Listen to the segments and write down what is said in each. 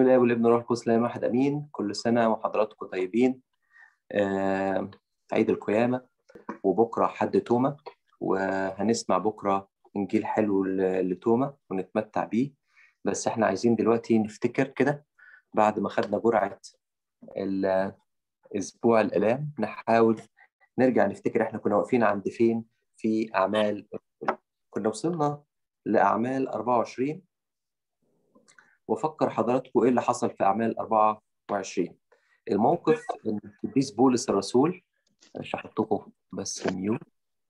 الاب والابن والروح القدس لا واحد امين كل سنه وحضراتكم طيبين آه عيد القيامه وبكره حد توما وهنسمع بكره انجيل حلو ل- لتوما ونتمتع بيه بس احنا عايزين دلوقتي نفتكر كده بعد ما خدنا جرعه ال- اسبوع الالام نحاول نرجع نفتكر احنا كنا واقفين عند فين في اعمال كنا وصلنا لاعمال 24 وفكر حضراتكم ايه اللي حصل في اعمال 24 الموقف ان القديس بولس الرسول مش هحطكم بس ميوت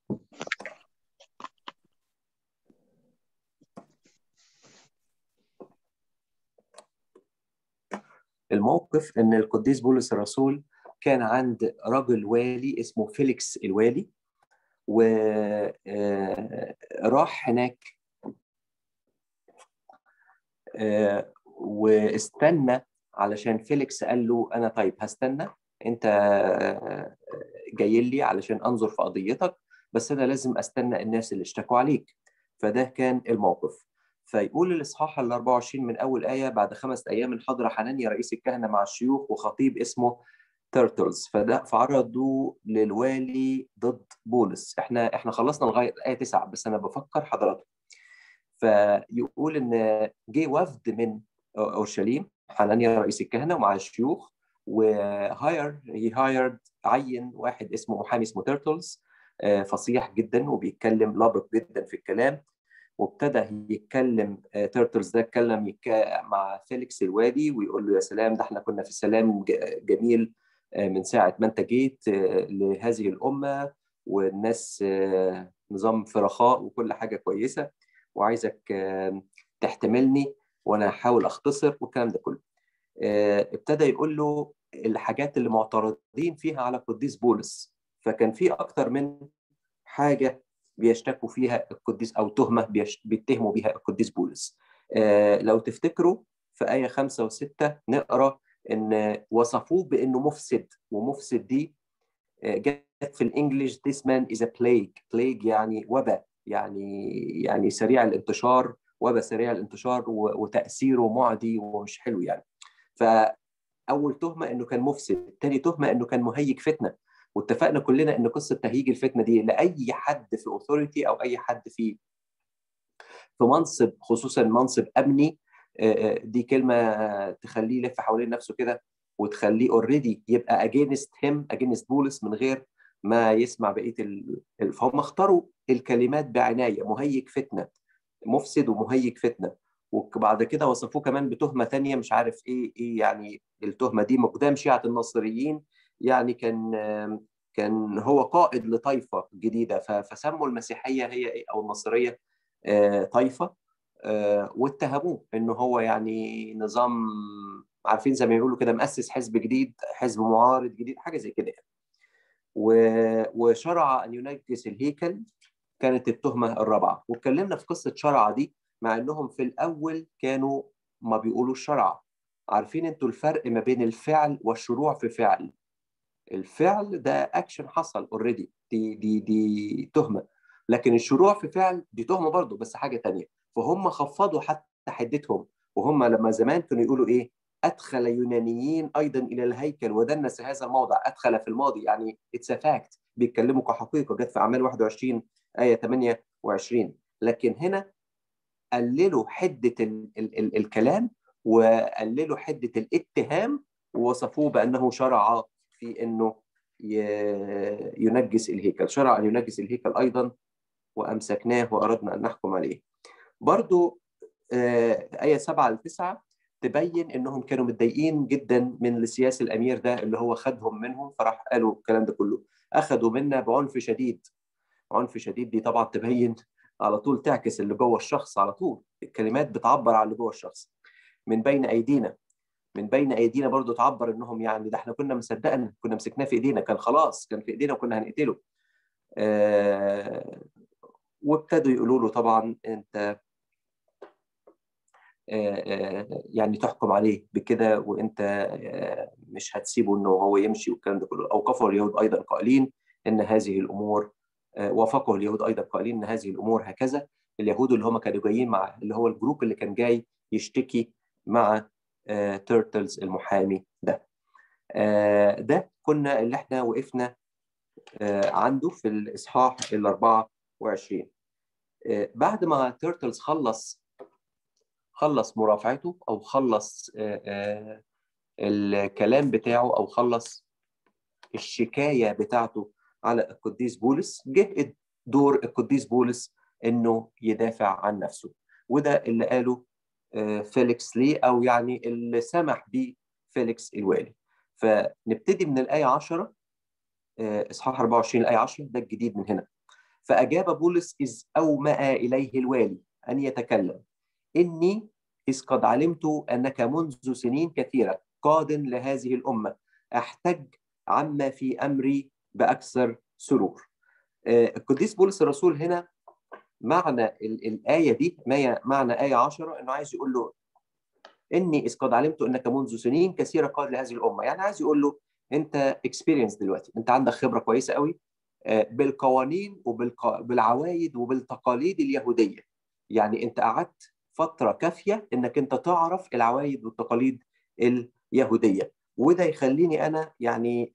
الموقف ان القديس بولس الرسول كان عند رجل والي اسمه فيليكس الوالي وراح هناك آه، واستنى علشان فيليكس قال له انا طيب هستنى انت آه، جاي لي علشان انظر في قضيتك بس انا لازم استنى الناس اللي اشتكوا عليك فده كان الموقف فيقول الاصحاح ال 24 من اول ايه بعد خمس ايام حضر حنانيا رئيس الكهنه مع الشيوخ وخطيب اسمه تيرتلز فده فعرضوا للوالي ضد بولس احنا احنا خلصنا لغايه الايه 9 بس انا بفكر حضراتكم فيقول ان جه وفد من اورشليم حنانيا رئيس الكهنه ومع الشيوخ وهاير هي هايرد عين واحد اسمه محامي اسمه تيرتلز آه، فصيح جدا وبيتكلم لبق جدا في الكلام وابتدى يتكلم آه، تيرتلز ده اتكلم يك- مع فيليكس الوالي ويقول له يا سلام ده احنا كنا في سلام ج- جميل آه، من ساعه ما انت جيت آه، لهذه الامه والناس آه، نظام في رخاء وكل حاجه كويسه وعايزك آه، تحتملني وانا هحاول اختصر والكلام ده كله آه، ابتدى يقول له الحاجات اللي معترضين فيها على القديس بولس فكان في اكتر من حاجه بيشتكوا فيها القديس او تهمه بيش- بيتهموا بيها القديس بولس آه، لو تفتكروا في ايه خمسة وستة نقرا ان وصفوه بانه مفسد ومفسد دي آه، جت في الانجليش this man is a plague plague يعني وباء يعني يعني سريع الانتشار وباء سريع الانتشار و- وتاثيره معدي ومش حلو يعني فاول تهمه انه كان مفسد ثاني تهمه انه كان مهيج فتنه واتفقنا كلنا ان قصه تهييج الفتنه دي لاي حد في اوثوريتي او اي حد في في منصب خصوصا منصب امني آه، آه، دي كلمه تخليه يلف حوالين نفسه كده وتخليه اوريدي يبقى اجينست هيم اجينست بولس من غير ما يسمع بقيه ال... ال- فهم اختاروا الكلمات بعنايه مهيج فتنه مفسد ومهيج فتنه وبعد كده وصفوه كمان بتهمه تانية مش عارف ايه ايه يعني التهمه دي مقدام شيعه الناصريين يعني كان آم، كان هو قائد لطائفه جديده ف- فسموا المسيحيه هي ايه او الناصريه آه، طائفه آه، واتهموه انه هو يعني نظام عارفين زي ما يقولوا كده مؤسس حزب جديد حزب معارض جديد حاجه زي كده يعني. و- وشرع ان ينجس الهيكل كانت التهمه الرابعه واتكلمنا في قصه شرع دي مع انهم في الاول كانوا ما بيقولوا الشرع عارفين انتوا الفرق ما بين الفعل والشروع في فعل الفعل ده اكشن حصل اوريدي دي دي دي تهمه لكن الشروع في فعل دي تهمه برضه بس حاجه تانية فهم خفضوا حتى حدتهم وهم لما زمان كانوا يقولوا ايه ادخل يونانيين ايضا الى الهيكل ودنس هذا الموضع ادخل في الماضي يعني اتس فاكت بيتكلموا كحقيقه جت في اعمال 21 ايه 28 لكن هنا قللوا حده ال ال ال الكلام وقللوا حده الاتهام ووصفوه بانه شرع في انه ي- ينجس الهيكل شرع ان ينجس الهيكل ايضا وامسكناه واردنا ان نحكم عليه برضو آه، آية 7 ل 9 تبين انهم كانوا متضايقين جدا من السياسي الامير ده اللي هو خدهم منهم فراح قالوا الكلام ده كله اخذوا منا بعنف شديد عنف شديد دي طبعا تبين على طول تعكس اللي جوه الشخص على طول الكلمات بتعبر عن اللي جوه الشخص من بين ايدينا من بين ايدينا برضو تعبر انهم يعني ده احنا كنا مصدقنا كنا مسكناه في ايدينا كان خلاص كان في ايدينا وكنا هنقتله آه وابتدوا يقولوا له طبعا انت آه، آه، يعني تحكم عليه بكده وانت آه، مش هتسيبه انه هو يمشي والكلام ده كله اوقفه اليهود ايضا قائلين ان هذه الامور آه، وافقه اليهود ايضا قائلين ان هذه الامور هكذا اليهود اللي هم كانوا جايين مع اللي هو الجروب اللي كان جاي يشتكي مع تيرتلز المحامي ده ده كنا اللي احنا وقفنا عنده في الاصحاح ال 24 بعد ما تيرتلز خلص خلص مرافعته او خلص الكلام بتاعه او خلص الشكايه بتاعته على القديس بولس جه دور القديس بولس انه يدافع عن نفسه وده اللي قاله فيليكس ليه او يعني اللي سمح بيه فيليكس الوالي فنبتدي من الايه 10 اصحاح 24 الايه 10 ده الجديد من هنا فاجاب بولس اذ اومأ اليه الوالي ان يتكلم اني اذ قد علمت انك منذ سنين كثيره قاد لهذه الامه احتج عما في امري باكثر سرور القديس بولس الرسول هنا معنى الآية دي معنى آية 10 إنه عايز يقول له إني إذ قد علمت إنك منذ سنين كثيرة قاد لهذه الأمة يعني عايز يقول له أنت اكسبيرينس دلوقتي أنت عندك خبرة كويسة قوي بالقوانين وبالعوايد وبالتقاليد اليهودية يعني أنت قعدت فترة كافية إنك أنت تعرف العوايد والتقاليد اليهودية وده يخليني أنا يعني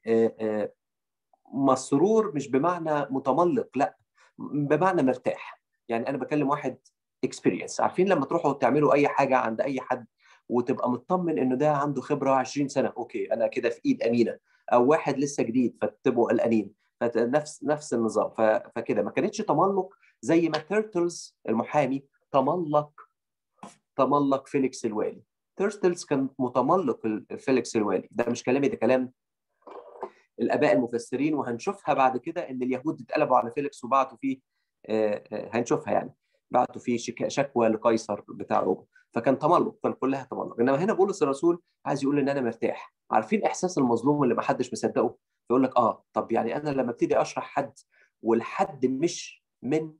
مسرور مش بمعنى متملق لا بمعنى مرتاح يعني انا بكلم واحد اكسبيرينس عارفين لما تروحوا تعملوا اي حاجه عند اي حد وتبقى مطمن انه ده عنده خبره 20 سنه اوكي انا كده في ايد امينه او واحد لسه جديد فتبقوا قلقانين فنفس نفس النظام فكده ما كانتش تملق زي ما تيرتلز المحامي تملق تملق فيليكس الوالي تيرتلز كان متملق فيليكس الوالي ده مش كلامي ده كلام الاباء المفسرين وهنشوفها بعد كده ان اليهود اتقلبوا على فيليكس وبعتوا فيه هنشوفها يعني بعتوا فيه شكوى لقيصر بتاع روما فكان تملق كان كلها تملق انما هنا بولس الرسول عايز يقول ان انا مرتاح عارفين احساس المظلوم اللي ما حدش مصدقه يقول لك اه طب يعني انا لما ابتدي اشرح حد والحد مش من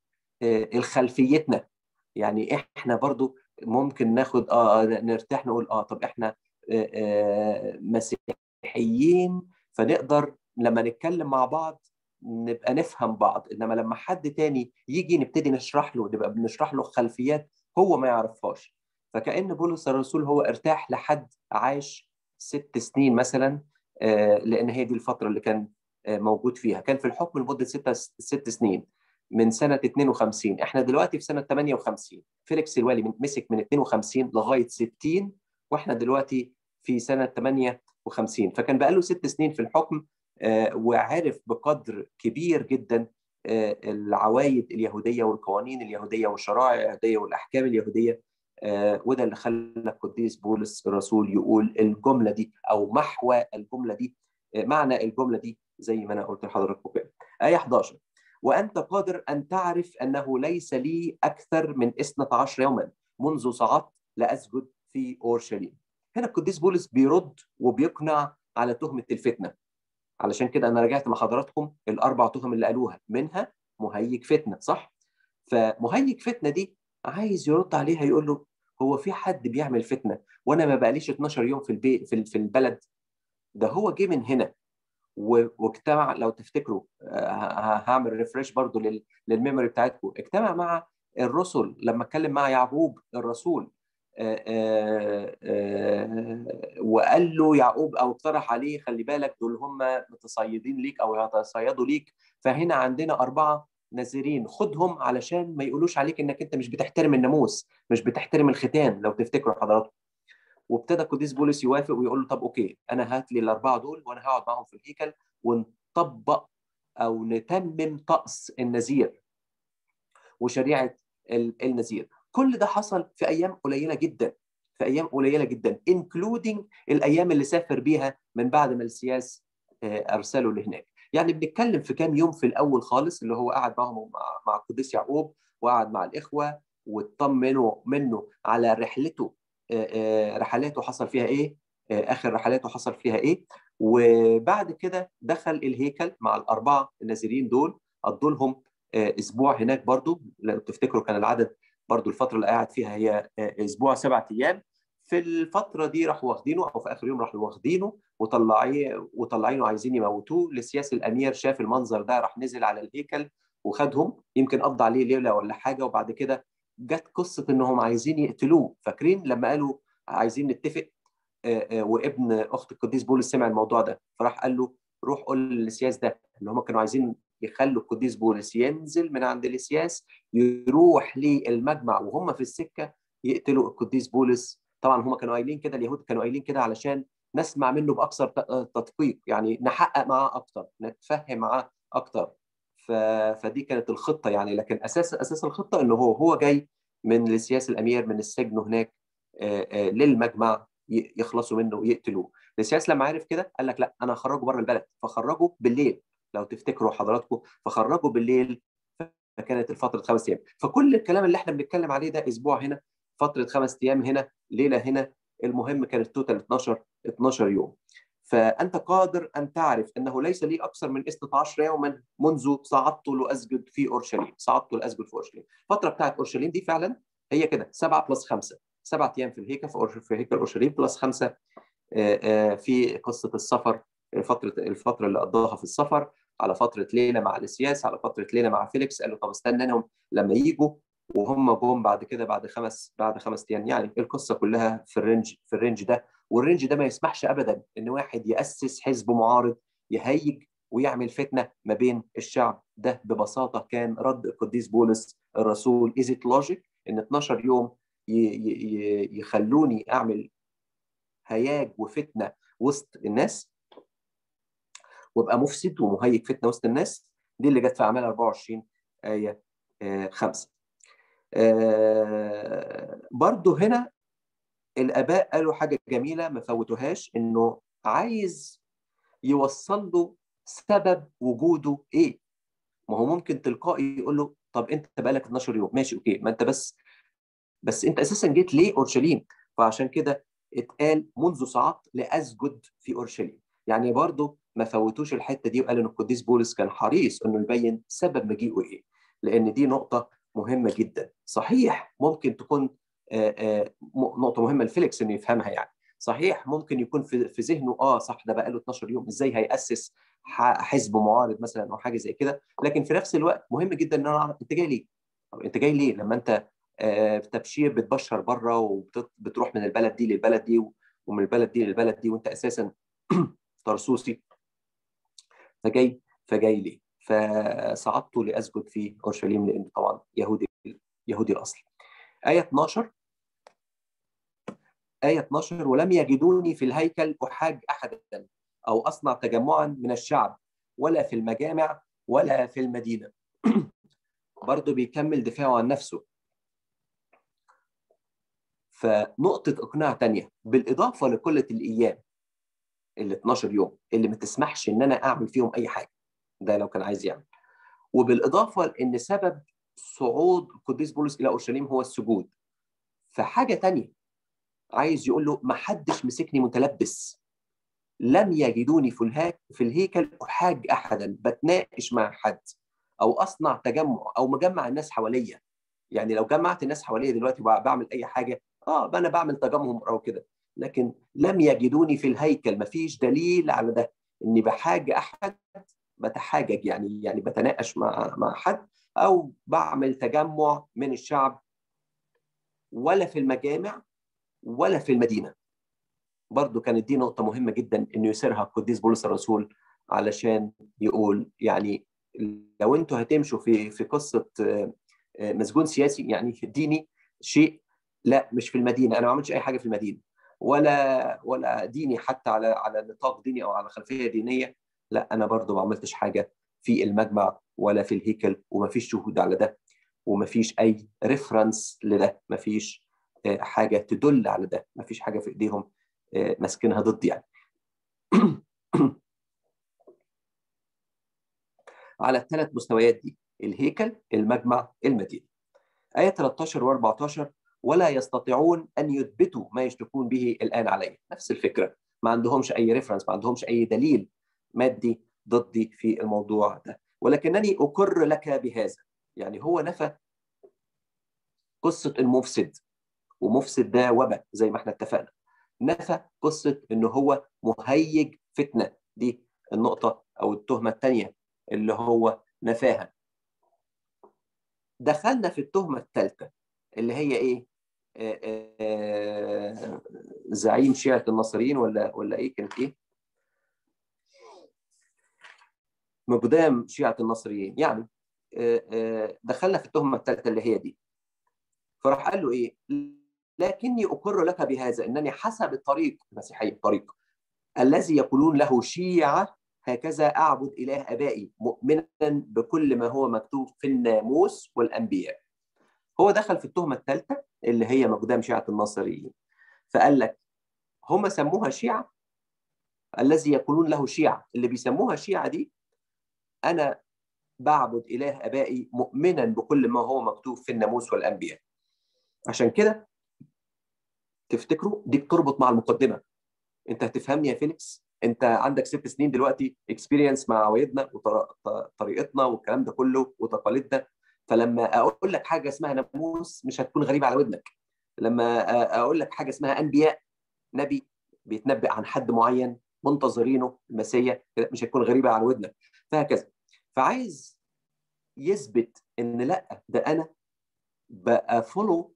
خلفيتنا يعني احنا برضو ممكن ناخد اه نرتاح نقول اه طب احنا آه مسيحيين فنقدر لما نتكلم مع بعض نبقى نفهم بعض انما لما حد تاني يجي نبتدي نشرح له نبقى بنشرح له خلفيات هو ما يعرفهاش فكأن بولس الرسول هو ارتاح لحد عاش ست سنين مثلا لان هي دي الفتره اللي كان موجود فيها كان في الحكم لمده ست ست سنين من سنه 52 احنا دلوقتي في سنه 58 فيليكس الوالي من مسك من 52 لغايه 60 واحنا دلوقتي في سنه 58 فكان بقى له ست سنين في الحكم وعرف بقدر كبير جدا العوايد اليهوديه والقوانين اليهوديه والشرائع اليهوديه والاحكام اليهوديه وده اللي خلى القديس بولس الرسول يقول الجمله دي او محور الجمله دي معنى الجمله دي زي ما انا قلت لحضراتكم كده ايه 11 وانت قادر ان تعرف انه ليس لي اكثر من 12 يوما منذ صعدت لاسجد في اورشليم هنا القديس بولس بيرد وبيقنع على تهمه الفتنه علشان كده انا رجعت مع حضراتكم الاربع تهم اللي قالوها منها مهيج فتنه صح فمهيج فتنه دي عايز يرد عليها يقول له هو في حد بيعمل فتنه وانا ما بقاليش 12 يوم في البيت في, في البلد ده هو جه من هنا واجتمع لو تفتكروا هعمل ريفرش برضو للميموري بتاعتكم اجتمع مع الرسل لما اتكلم مع يعقوب الرسول آآ آآ وقال له يعقوب او اقترح عليه خلي بالك دول هم متصيدين ليك او يتصيدوا ليك فهنا عندنا اربعه نازرين خدهم علشان ما يقولوش عليك انك انت مش بتحترم الناموس مش بتحترم الختان لو تفتكروا حضراتكم وابتدى القديس بولس يوافق ويقول له طب اوكي انا هات لي الاربعه دول وانا هقعد معاهم في الهيكل ونطبق او نتمم طقس النذير وشريعه النذير كل ده حصل في ايام قليله جدا في ايام قليله جدا انكلودنج الايام اللي سافر بيها من بعد ما السياس ارسله لهناك يعني بنتكلم في كام يوم في الاول خالص اللي هو قعد معهم مع القديس يعقوب وقعد مع الاخوه واطمنوا منه على رحلته رحلاته حصل فيها ايه اخر رحلاته حصل فيها ايه وبعد كده دخل الهيكل مع الاربعه النازرين دول قضوا لهم اسبوع هناك برضو لو تفتكروا كان العدد برضو الفتره اللي قاعد فيها هي اسبوع سبعة ايام في الفتره دي راحوا واخدينه او في اخر يوم راحوا واخدينه وطلعيه وطلعينه عايزين يموتوه لسياس الامير شاف المنظر ده راح نزل على الهيكل وخدهم يمكن قضى عليه ليله ولا حاجه وبعد كده جت قصه انهم عايزين يقتلوه فاكرين لما قالوا عايزين نتفق وابن اخت القديس بولس سمع الموضوع ده فراح قال له روح قول للسياس ده ان هم كانوا عايزين يخلوا القديس بولس ينزل من عند السياس يروح للمجمع وهم في السكه يقتلوا القديس بولس طبعا هم كانوا قايلين كده اليهود كانوا قايلين كده علشان نسمع منه باكثر تدقيق يعني نحقق معاه اكتر نتفهم معاه اكتر ف... فدي كانت الخطه يعني لكن اساس اساس الخطه انه هو هو جاي من السياس الامير من السجن هناك للمجمع يخلصوا منه ويقتلوه السياس لما عرف كده قال لك لا انا هخرجه بره البلد فخرجه بالليل لو تفتكروا حضراتكم فخرجه بالليل فكانت الفتره خمس ايام فكل الكلام اللي احنا بنتكلم عليه ده اسبوع هنا فتره خمس ايام هنا ليله هنا المهم كانت توتال 12 12 يوم فانت قادر ان تعرف انه ليس لي اكثر من 16 يوما منذ صعدت لاسجد في اورشليم صعدت لاسجد في اورشليم الفتره بتاعت اورشليم دي فعلا هي كده 7 بلس 5 سبعة ايام في الهيكل في هيكل اورشليم بلس خمسه في قصه السفر فتره الفتره اللي قضاها في السفر على فتره ليله مع السياس على فتره ليله مع فيليكس قال له طب استنى لما يجوا وهم جم بعد كده بعد خمس بعد خمس ايام يعني القصه كلها في الرينج في الرينج ده والرينج ده ما يسمحش ابدا ان واحد ياسس حزب معارض يهيج ويعمل فتنه ما بين الشعب ده ببساطه كان رد القديس بولس الرسول از ات لوجيك ان 12 يوم يخلوني اعمل هياج وفتنه وسط الناس وابقى مفسد ومهيج فتنه وسط الناس دي اللي جت في اعمال 24 ايه 5 آه برضو هنا الاباء قالوا حاجه جميله ما فوتوهاش انه عايز يوصل له سبب وجوده ايه ما هو ممكن تلقائي يقول له طب انت بقالك 12 يوم ماشي اوكي ما انت بس بس انت اساسا جيت ليه اورشليم فعشان كده اتقال منذ صعدت لاسجد في اورشليم يعني برضه ما فوتوش الحته دي وقال ان القديس بولس كان حريص انه يبين سبب مجيئه ايه لان دي نقطه مهمه جدا صحيح ممكن تكون آآ آآ نقطه مهمه لفيليكس انه يفهمها يعني صحيح ممكن يكون في في ذهنه اه صح ده بقى له 12 يوم ازاي هياسس حزب معارض مثلا او حاجه زي كده لكن في نفس الوقت مهم جدا ان انا اعرف انت جاي ليه؟ طب انت جاي ليه لما انت آه تبشير بتبشر بره وبتروح من البلد دي للبلد دي ومن البلد دي للبلد دي وانت اساسا طرسوسي فجاي فجاي ليه؟ فصعدت لاسجد في اورشليم لان طبعا يهودي يهودي الاصل. ايه 12 آية 12 ولم يجدوني في الهيكل أحاج أحدا أو أصنع تجمعا من الشعب ولا في المجامع ولا في المدينة برضه بيكمل دفاعه عن نفسه فنقطة إقناع تانية بالإضافة لكل الأيام ال 12 يوم اللي ما تسمحش إن أنا أعمل فيهم أي حاجة ده لو كان عايز يعمل وبالإضافة لأن سبب صعود القديس بولس إلى أورشليم هو السجود فحاجة تانية عايز يقول له ما حدش مسكني متلبس لم يجدوني في الهاك في الهيكل احاج احدا بتناقش مع حد او اصنع تجمع او مجمع الناس حواليا يعني لو جمعت الناس حواليا دلوقتي بعمل اي حاجه اه انا بعمل تجمع او كده لكن لم يجدوني في الهيكل ما فيش دليل على ده اني بحاج احد بتحاجج يعني يعني بتناقش مع مع حد او بعمل تجمع من الشعب ولا في المجامع ولا في المدينة برضو كانت دي نقطة مهمة جدا إنه يسيرها القديس بولس الرسول علشان يقول يعني لو انتوا هتمشوا في في قصة مسجون سياسي يعني ديني شيء لا مش في المدينة أنا ما عملتش أي حاجة في المدينة ولا ولا ديني حتى على على نطاق ديني أو على خلفية دينية لا أنا برضو ما عملتش حاجة في المجمع ولا في الهيكل وما فيش شهود على ده وما فيش أي ريفرنس لده ما فيش حاجه تدل على ده ما فيش حاجه في ايديهم ماسكينها ضد يعني على الثلاث مستويات دي الهيكل المجمع المدينه آية 13 و14 ولا يستطيعون أن يثبتوا ما يشتكون به الآن علي نفس الفكرة ما عندهمش أي ريفرنس ما عندهمش أي دليل مادي ضدي في الموضوع ده ولكنني أقر لك بهذا يعني هو نفى قصة المفسد ومفسد ده وباء زي ما احنا اتفقنا نفى قصه ان هو مهيج فتنه دي النقطه او التهمه الثانيه اللي هو نفاها دخلنا في التهمه الثالثه اللي هي ايه زعيم شيعة الناصريين ولا ولا ايه كانت ايه؟ مقدام شيعة الناصريين يعني دخلنا في التهمة الثالثة اللي هي دي فراح قال له ايه؟ لكني اقر لك بهذا انني حسب الطريق المسيحي الطريق الذي يقولون له شيعة هكذا اعبد اله ابائي مؤمنا بكل ما هو مكتوب في الناموس والانبياء هو دخل في التهمه الثالثه اللي هي مقدام شيعه الناصريين فقال لك هم سموها شيعه الذي يقولون له شيعه اللي بيسموها شيعه دي انا بعبد اله ابائي مؤمنا بكل ما هو مكتوب في الناموس والانبياء عشان كده تفتكروا دي بتربط مع المقدمه انت هتفهمني يا فيليكس انت عندك ست سنين دلوقتي اكسبيرينس مع عوايدنا وطريقتنا والكلام ده كله وتقاليدنا فلما اقول لك حاجه اسمها ناموس مش هتكون غريبه على ودنك لما اقول لك حاجه اسمها انبياء نبي بيتنبأ عن حد معين منتظرينه المسيا مش هتكون غريبه على ودنك فهكذا فعايز يثبت ان لا ده انا بفولو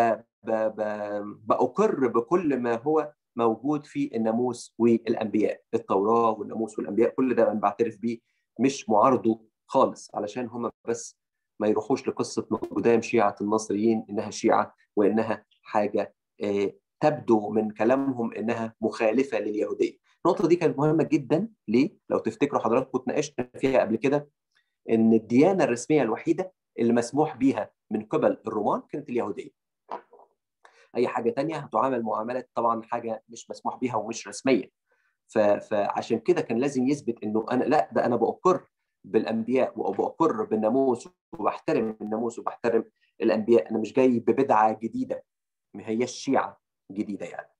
باقر بكل ما هو موجود في الناموس والانبياء التوراه والناموس والانبياء كل ده انا بعترف بيه مش معارضه خالص علشان هم بس ما يروحوش لقصه قدام شيعه الناصريين انها شيعه وانها حاجه تبدو من كلامهم انها مخالفه لليهوديه. النقطه دي كانت مهمه جدا ليه؟ لو تفتكروا حضراتكم اتناقشنا فيها قبل كده ان الديانه الرسميه الوحيده اللي مسموح بيها من قبل الرومان كانت اليهوديه. اي حاجه تانية هتعامل معامله طبعا حاجه مش مسموح بيها ومش رسميه. فعشان كده كان لازم يثبت انه انا لا ده انا بأقر بالانبياء وبأقر بالناموس وبحترم الناموس وبحترم الانبياء انا مش جاي ببدعه جديده ما هيش شيعه جديده يعني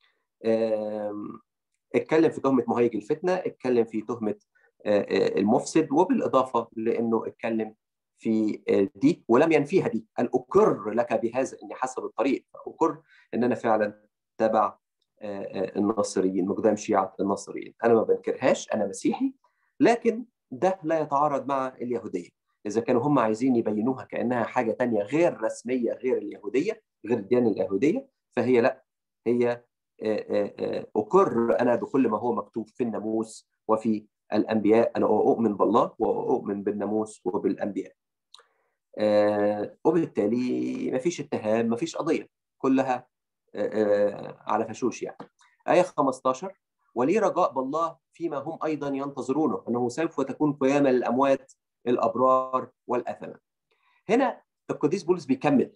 اتكلم في تهمه مهيج الفتنه اتكلم في تهمه المفسد وبالاضافه لانه اتكلم في دي ولم ينفيها دي قال اقر لك بهذا اني حسب الطريق اقر ان انا فعلا تبع الناصريين مقدام شيعه الناصريين انا ما بنكرهاش انا مسيحي لكن ده لا يتعارض مع اليهوديه اذا كانوا هم عايزين يبينوها كانها حاجه تانية غير رسميه غير اليهوديه غير الديانه اليهوديه فهي لا هي اقر انا بكل ما هو مكتوب في الناموس وفي الانبياء انا اؤمن بالله واؤمن بالناموس وبالانبياء وبالتالي ما فيش اتهام ما فيش قضيه كلها على فشوش يعني ايه 15 ولي رجاء بالله فيما هم ايضا ينتظرونه انه سوف تكون قيامه للاموات الابرار والاثمه. هنا القديس بولس بيكمل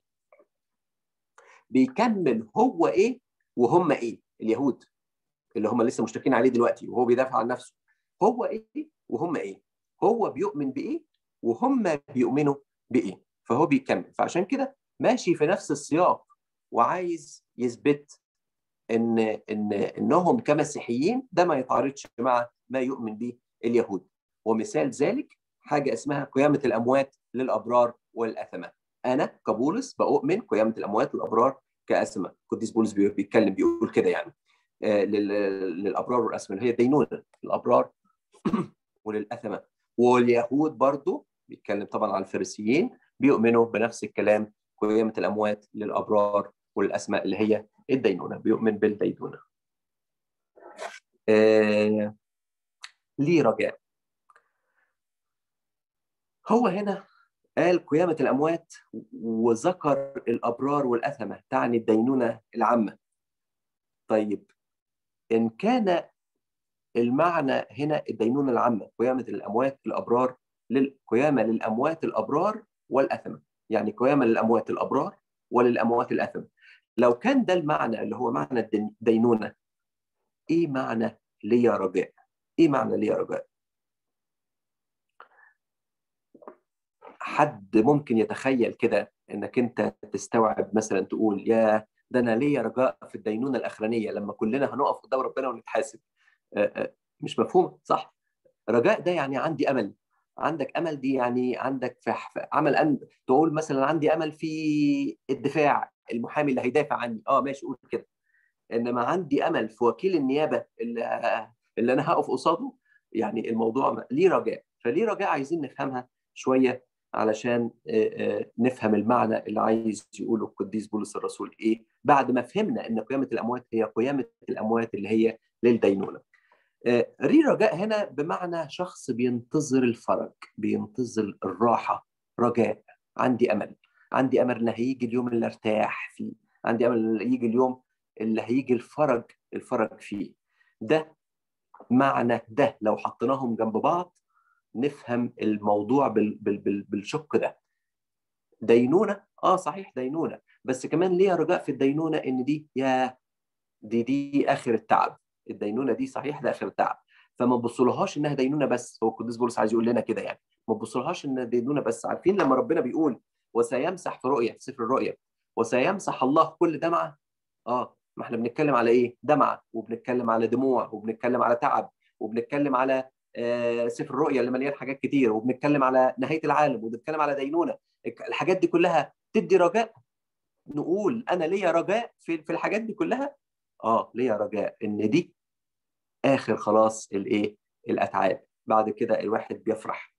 بيكمل هو ايه وهم ايه اليهود اللي هم لسه مشتكين عليه دلوقتي وهو بيدافع عن نفسه هو ايه وهم ايه هو بيؤمن بايه وهم بيؤمنوا بايه فهو بيكمل فعشان كده ماشي في نفس السياق وعايز يثبت ان ان انهم كمسيحيين ده ما يتعارضش مع ما يؤمن به اليهود ومثال ذلك حاجه اسمها قيامه الاموات للابرار والاثمه انا كبولس بؤمن قيامه الاموات للابرار كاثمه قديس بولس بيتكلم بيقول كده يعني آه للابرار والاثمه اللي هي الدينونه الابرار وللاثمه واليهود برضو بيتكلم طبعا عن الفريسيين بيؤمنوا بنفس الكلام قيامه الاموات للابرار والاسماء اللي هي الدينونه بيؤمن بالدينونه آه ليه رجاء هو هنا قال قيامة الأموات وذكر الأبرار والأثمة تعني الدينونة العامة طيب إن كان المعنى هنا الدينونة العامة قيامة الأموات الأبرار للقيامة للأموات الأبرار والأثمة يعني قيامة للأموات الأبرار وللأموات الأثمة لو كان ده المعنى اللي هو معنى الدينونة إيه معنى ليا رجاء إيه معنى ليا رجاء حد ممكن يتخيل كده انك انت تستوعب مثلا تقول يا ده انا ليا رجاء في الدينونه الاخرانيه لما كلنا هنقف قدام ربنا ونتحاسب مش مفهوم صح رجاء ده يعني عندي امل عندك امل دي يعني عندك في عمل أن تقول مثلا عندي امل في الدفاع المحامي اللي هيدافع عني اه ماشي قول كده انما عندي امل في وكيل النيابه اللي, اللي انا هقف قصاده يعني الموضوع ليه رجاء فليه رجاء عايزين نفهمها شويه علشان نفهم المعنى اللي عايز يقوله القديس بولس الرسول ايه بعد ما فهمنا ان قيامه الاموات هي قيامه الاموات اللي هي للدينونه. ري رجاء هنا بمعنى شخص بينتظر الفرج بينتظر الراحه رجاء عندي امل عندي امل ان هيجي اليوم اللي ارتاح فيه عندي امل ان يجي اليوم اللي هيجي الفرج الفرج فيه ده معنى ده لو حطيناهم جنب بعض نفهم الموضوع بال بال بال بالشق ده دينونه اه صحيح دينونه بس كمان ليها رجاء في الدينونه ان دي يا دي دي اخر التعب الدينونه دي صحيح ده اخر التعب فما تبصلهاش انها دينونه بس هو القديس بولس عايز يقول لنا كده يعني ما تبصلهاش ان دينونه بس عارفين لما ربنا بيقول وسيمسح في رؤيه في سفر الرؤيا وسيمسح الله كل دمعه اه ما احنا بنتكلم على ايه دمعه وبنتكلم على دموع وبنتكلم على تعب وبنتكلم على آه سفر الرؤيا اللي مليان حاجات كتير وبنتكلم على نهايه العالم وبنتكلم على دينونه الحاجات دي كلها تدي رجاء نقول انا ليا رجاء في في الحاجات دي كلها اه ليا رجاء ان دي اخر خلاص الايه الاتعاب بعد كده الواحد بيفرح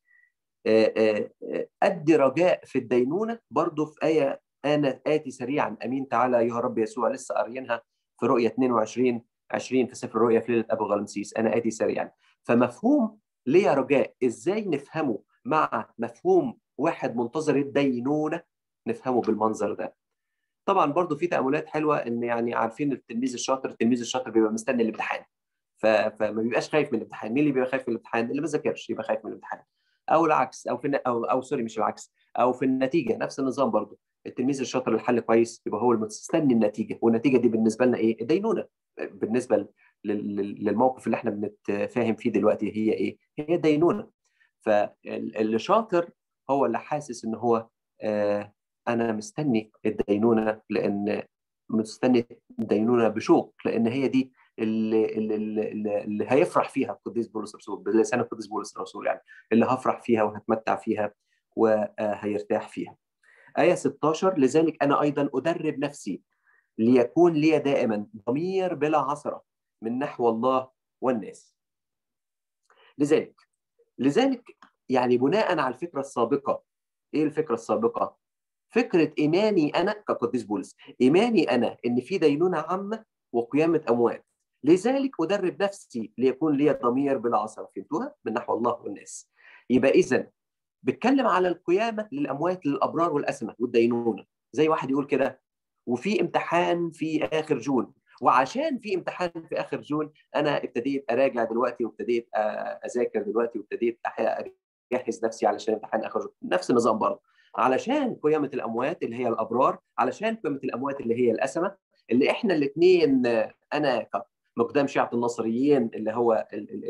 ادي رجاء في الدينونه برضو في ايه انا اتي سريعا امين تعالى يا رب يسوع لسه قاريينها في رؤيه 22 20 في سفر الرؤيا في ليله ابو غلمسيس انا اتي سريعا فمفهوم ليه رجاء ازاي نفهمه مع مفهوم واحد منتظر الدينونه نفهمه بالمنظر ده طبعا برضو في تاملات حلوه ان يعني عارفين التلميذ الشاطر التلميذ الشاطر بيبقى مستني الامتحان فما بيبقاش خايف من الامتحان مين اللي بيبقى خايف من الامتحان اللي ما ذاكرش يبقى خايف من الامتحان او العكس او في او او سوري مش العكس او في النتيجه نفس النظام برضو التلميذ الشاطر اللي حل كويس يبقى هو المستني النتيجه والنتيجه دي بالنسبه لنا ايه الدينونه بالنسبه للموقف اللي احنا بنتفاهم فيه دلوقتي هي ايه هي الدينونه فاللي شاطر هو اللي حاسس ان هو آه انا مستني الدينونه لان مستني الدينونه بشوق لان هي دي اللي, اللي, اللي, اللي هيفرح فيها القديس بولس الرسول بلسان القديس بولس الرسول يعني اللي هفرح فيها وهتمتع فيها وهيرتاح فيها. آية 16 لذلك أنا أيضا أدرب نفسي ليكون لي دائما ضمير بلا عثرة من نحو الله والناس. لذلك لذلك يعني بناء على الفكرة السابقة إيه الفكرة السابقة؟ فكرة إيماني أنا كقديس بولس إيماني أنا إن في دينونة عامة وقيامة أموات لذلك أدرب نفسي ليكون لي ضمير بلا عثرة فهمتوها؟ من نحو الله والناس يبقى إذا بتكلم على القيامة للأموات للأبرار والأسمة والدينونة زي واحد يقول كده وفي امتحان في آخر جون وعشان في امتحان في آخر جون أنا ابتديت أراجع دلوقتي وابتديت أذاكر دلوقتي وابتديت أجهز نفسي علشان امتحان آخر جون نفس النظام برضه علشان قيامة الأموات اللي هي الأبرار علشان قيامة الأموات اللي هي الأسمة اللي إحنا الاثنين أنا مقدام شيعة النصريين اللي هو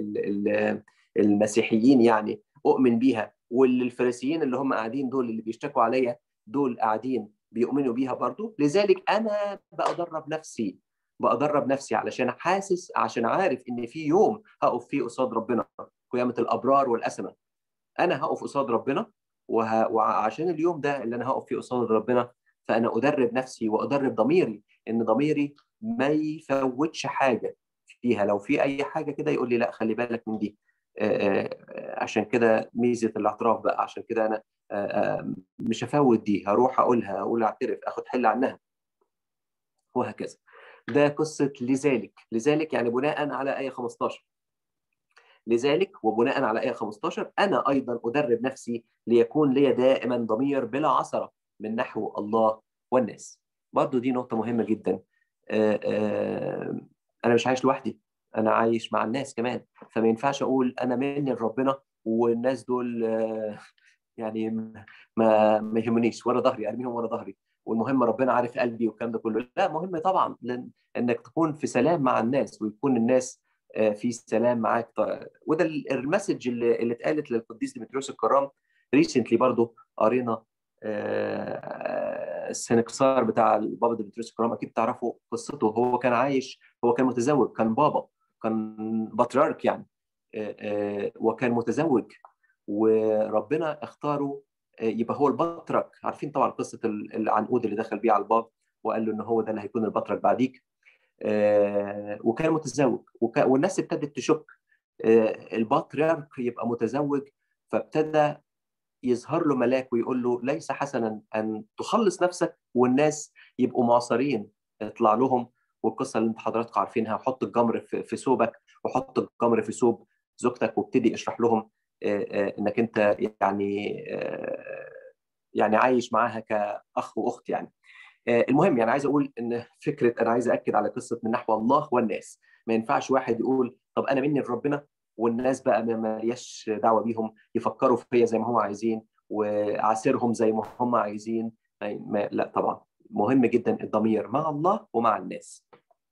المسيحيين يعني أؤمن بيها واللي الفريسيين اللي هم قاعدين دول اللي بيشتكوا عليا دول قاعدين بيؤمنوا بيها برضو لذلك أنا بأدرب نفسي بأدرب نفسي علشان حاسس عشان عارف إن في يوم هقف فيه قصاد ربنا قيامة الأبرار والأسمة أنا هقف قصاد ربنا وه... وعشان اليوم ده اللي أنا هقف فيه قصاد ربنا فأنا أدرب نفسي وأدرب ضميري إن ضميري ما يفوتش حاجة فيها لو في أي حاجة كده يقول لي لا خلي بالك من دي عشان كده ميزه الاعتراف بقى عشان كده انا مش هفوت دي هروح اقولها اقول اعترف اخد حل عنها وهكذا ده قصه لذلك لذلك يعني بناء على ايه 15 لذلك وبناء على ايه 15 انا ايضا ادرب نفسي ليكون لي دائما ضمير بلا عثره من نحو الله والناس برضو دي نقطه مهمه جدا انا مش عايش لوحدي انا عايش مع الناس كمان فما ينفعش اقول انا مني لربنا والناس دول يعني ما ما يهمنيش ورا ظهري ارميهم ورا ظهري والمهم ربنا عارف قلبي والكلام ده كله لا مهم طبعا انك تكون في سلام مع الناس ويكون الناس في سلام معاك وده المسج اللي, اللي اتقالت للقديس ديمتريوس الكرام ريسنتلي برضو قرينا السنكسار بتاع البابا ديمتريوس الكرام اكيد تعرفوا قصته هو كان عايش هو كان متزوج كان بابا كان بطريرك يعني وكان متزوج وربنا اختاره يبقى هو البطرك عارفين طبعا قصه العنقود اللي دخل بيه على الباب وقال له ان هو ده اللي هيكون البطرك بعديك وكان متزوج والناس ابتدت تشك البطريرك يبقى متزوج فابتدى يظهر له ملاك ويقول له ليس حسنا ان تخلص نفسك والناس يبقوا معصرين اطلع لهم والقصه اللي انت حضراتكم عارفينها حط الجمر في ثوبك وحط الجمر في ثوب زوجتك وابتدي اشرح لهم انك انت يعني يعني عايش معاها كاخ واخت يعني المهم يعني عايز اقول ان فكره انا عايز اكد على قصه من نحو الله والناس ما ينفعش واحد يقول طب انا مني لربنا والناس بقى ما ليش دعوه بيهم يفكروا فيا زي ما هم عايزين واعاسرهم زي ما هم عايزين ما لا طبعا مهم جدا الضمير مع الله ومع الناس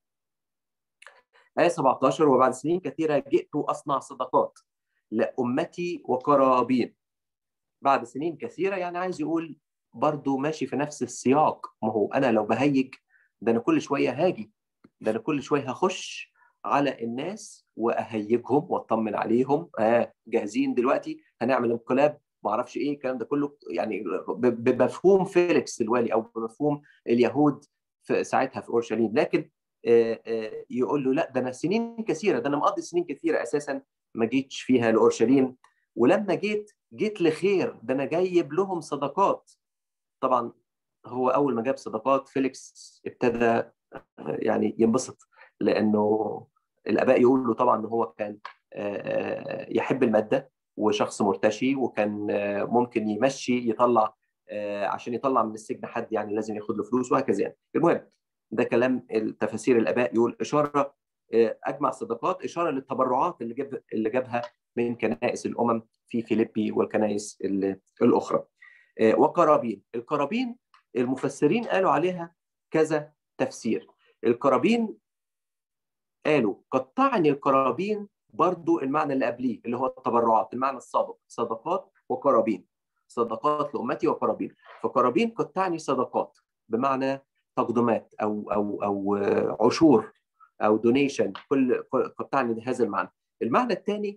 آية 17 وبعد سنين كثيرة جئت أصنع صدقات لأمتي وقرابين بعد سنين كثيرة يعني عايز يقول برضو ماشي في نفس السياق ما هو أنا لو بهيج ده أنا كل شوية هاجي ده أنا كل شوية هخش على الناس واهيجهم واطمن عليهم آه جاهزين دلوقتي هنعمل انقلاب ما اعرفش ايه الكلام ده كله يعني بمفهوم فيليكس الوالي او بمفهوم اليهود في ساعتها في اورشليم لكن آه آه يقول له لا ده انا سنين كثيره ده انا مقضي سنين كثيره اساسا ما جيتش فيها لاورشليم ولما جيت جيت لخير ده انا جايب لهم صدقات طبعا هو اول ما جاب صدقات فيليكس ابتدى يعني ينبسط لانه الاباء يقولوا طبعا ان هو كان يحب الماده وشخص مرتشي وكان ممكن يمشي يطلع عشان يطلع من السجن حد يعني لازم ياخد له فلوس وهكذا يعني المهم ده كلام التفاسير الاباء يقول اشاره اجمع صدقات اشاره للتبرعات اللي جاب اللي جابها من كنائس الامم في فيليبي والكنائس الاخرى وقرابين القرابين المفسرين قالوا عليها كذا تفسير القرابين قالوا قطعني القرابين برضو المعنى اللي قبليه اللي هو التبرعات المعنى السابق صدقات وقرابين صدقات لامتي وقرابين فقرابين قطعني صدقات بمعنى تقدمات او او او عشور او دونيشن كل قطعني هذا المعنى المعنى الثاني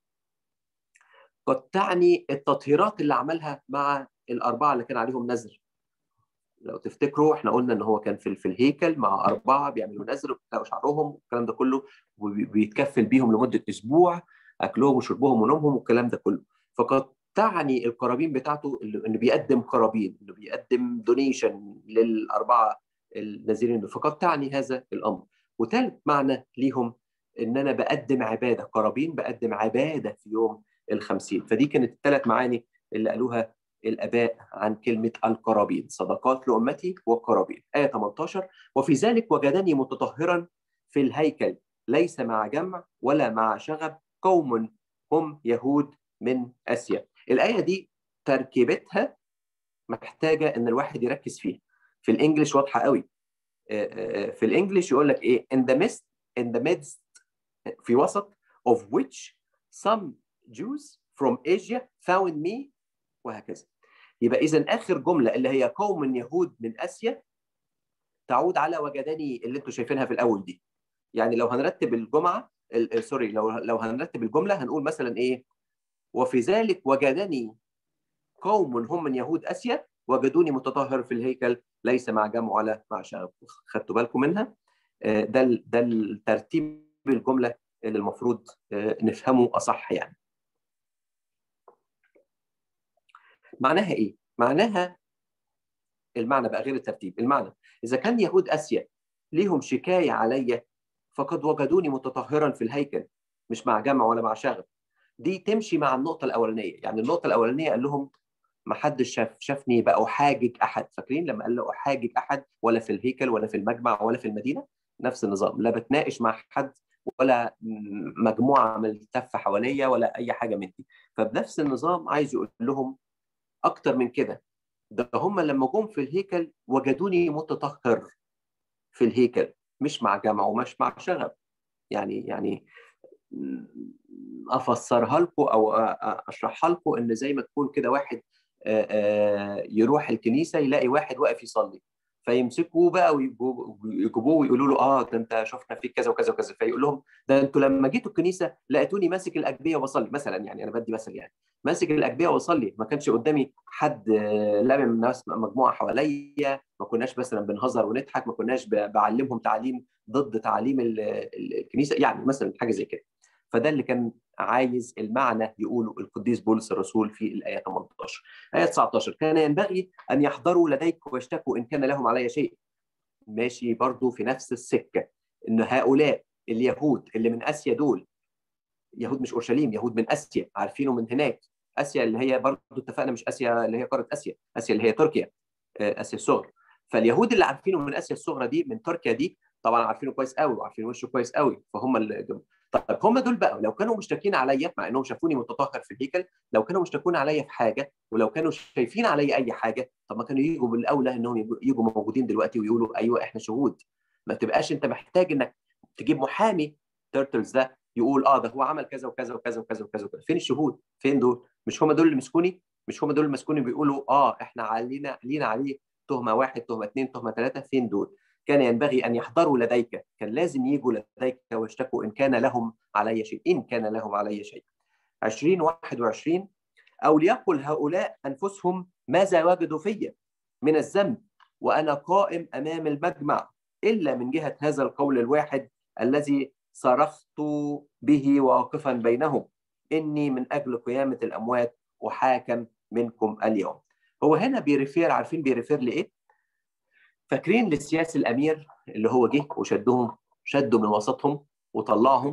قطعني التطهيرات اللي عملها مع الاربعه اللي كان عليهم نذر لو تفتكروا احنا قلنا ان هو كان في في الهيكل مع اربعه بيعملوا نذر وبيقلعوا شعرهم والكلام ده كله وبيتكفل بيهم لمده اسبوع اكلهم وشربهم ونومهم والكلام ده كله فقد تعني القرابين بتاعته انه بيقدم قرابين انه بيقدم دونيشن للاربعه النازلين فقد تعني هذا الامر وثالث معنى ليهم ان انا بقدم عباده قرابين بقدم عباده في يوم الخمسين فدي كانت الثلاث معاني اللي قالوها الاباء عن كلمه القرابين صدقات لامتي وقرابين ايه 18 وفي ذلك وجدني متطهرا في الهيكل ليس مع جمع ولا مع شغب قوم هم يهود من اسيا الايه دي تركيبتها محتاجه ان الواحد يركز فيها في الانجليش واضحه قوي في الانجليش يقول لك ايه in the midst in the midst في وسط of which some Jews from Asia found me وهكذا يبقى اذا اخر جمله اللي هي قوم يهود من اسيا تعود على وجداني اللي انتم شايفينها في الاول دي يعني لو هنرتب الجمعه سوري لو لو هنرتب الجمله هنقول مثلا ايه وفي ذلك وجدني قوم هم من يهود اسيا وجدوني متطهر في الهيكل ليس مع جمع ولا مع شغب خدتوا بالكم منها ده ده الترتيب الجمله اللي المفروض نفهمه اصح يعني معناها ايه؟ معناها المعنى بقى غير الترتيب، المعنى اذا كان يهود اسيا ليهم شكايه عليا فقد وجدوني متطهرا في الهيكل مش مع جمع ولا مع شغب. دي تمشي مع النقطه الاولانيه، يعني النقطه الاولانيه قال لهم ما حدش شاف شافني بقى احاجج احد، فاكرين لما قال له احاجج احد ولا في الهيكل ولا في المجمع ولا في المدينه؟ نفس النظام، لا بتناقش مع حد ولا مجموعه ملتفه حواليا ولا اي حاجه من دي، فبنفس النظام عايز يقول لهم اكتر من كده ده هم لما جم في الهيكل وجدوني متطهر في الهيكل مش مع جمع ومش مع شغب يعني يعني افسرها لكم او اشرحها لكم ان زي ما تكون كده واحد يروح الكنيسه يلاقي واحد واقف يصلي فيمسكوه بقى ويجيبوه ويقولوا له اه ده انت شفنا فيك كذا وكذا وكذا فيقول لهم ده انتوا لما جيتوا الكنيسه لقيتوني ماسك الاجبيه وبصلي مثلا يعني انا بدي مثل يعني ماسك الاجبيه واصلي ما كانش قدامي حد لامم ناس مجموعه حواليا ما كناش مثلا بنهزر ونضحك ما كناش بعلمهم تعليم ضد تعليم الكنيسه يعني مثلا حاجه زي كده فده اللي كان عايز المعنى يقوله القديس بولس الرسول في الايه 18 ايه 19 كان ينبغي ان يحضروا لديك ويشتكوا ان كان لهم علي شيء ماشي برضو في نفس السكه ان هؤلاء اليهود اللي من اسيا دول يهود مش اورشليم يهود من اسيا عارفينه من هناك اسيا اللي هي برضو اتفقنا مش اسيا اللي هي قاره اسيا اسيا اللي هي تركيا اسيا الصغرى فاليهود اللي عارفينه من اسيا الصغرى دي من تركيا دي طبعا عارفينه كويس قوي وعارفين وشه كويس قوي فهم اللي طيب هم دول بقى لو كانوا مشتكين عليا مع انهم شافوني متطهر في الهيكل لو كانوا مشتكون عليا في حاجه ولو كانوا شايفين عليا اي حاجه طب ما كانوا يجوا بالاولى انهم يجوا موجودين دلوقتي ويقولوا ايوه احنا شهود ما تبقاش انت محتاج انك تجيب محامي تيرتلز ده يقول اه ده هو عمل كذا وكذا وكذا وكذا وكذا وكذا فين الشهود؟ فين دول؟ مش هم دول اللي مسكوني؟ مش هم دول اللي مسكوني بيقولوا اه احنا علينا لينا عليه تهمه واحد تهمه اثنين تهمه ثلاثه فين دول؟ كان ينبغي ان يحضروا لديك، كان لازم يجوا لديك ويشتكوا ان كان لهم علي شيء، ان كان لهم علي شيء. 20 21 او ليقل هؤلاء انفسهم ماذا وجدوا في من الذنب وانا قائم امام المجمع الا من جهه هذا القول الواحد الذي صرخت به واقفا بينهم اني من اجل قيامه الاموات احاكم منكم اليوم. هو هنا بيرفير عارفين بيرفير لايه؟ فاكرين لسياس الامير اللي هو جه وشدهم شدوا من وسطهم وطلعهم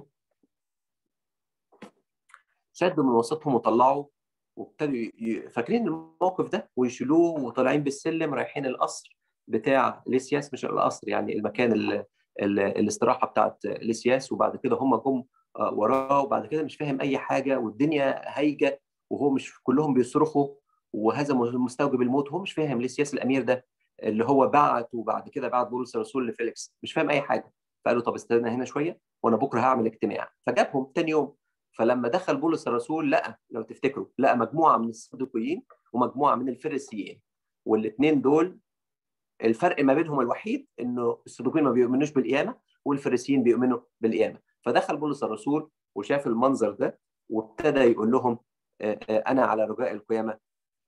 شدوا من وسطهم وطلعوا وابتدوا فاكرين الموقف ده ويشيلوه وطالعين بالسلم رايحين القصر بتاع ليسياس مش القصر يعني المكان ال ال الاستراحه بتاعت ليسياس وبعد كده هم جم وراه وبعد كده مش فاهم اي حاجه والدنيا هايجه وهو مش كلهم بيصرخوا وهذا مستوجب الموت وهو مش فاهم ليسياس الامير ده اللي هو بعت وبعد كده بعت بولس الرسول لفيليكس مش فاهم اي حاجه فقال له طب استنى هنا شويه وانا بكره هعمل اجتماع فجابهم تاني يوم فلما دخل بولس الرسول لقى لو تفتكروا لقى مجموعه من الصدوقيين ومجموعه من الفريسيين والاثنين دول الفرق ما بينهم الوحيد انه الصدوقيين ما بيؤمنوش بالقيامه والفريسيين بيؤمنوا بالقيامه فدخل بولس الرسول وشاف المنظر ده وابتدى يقول لهم انا على رجاء القيامه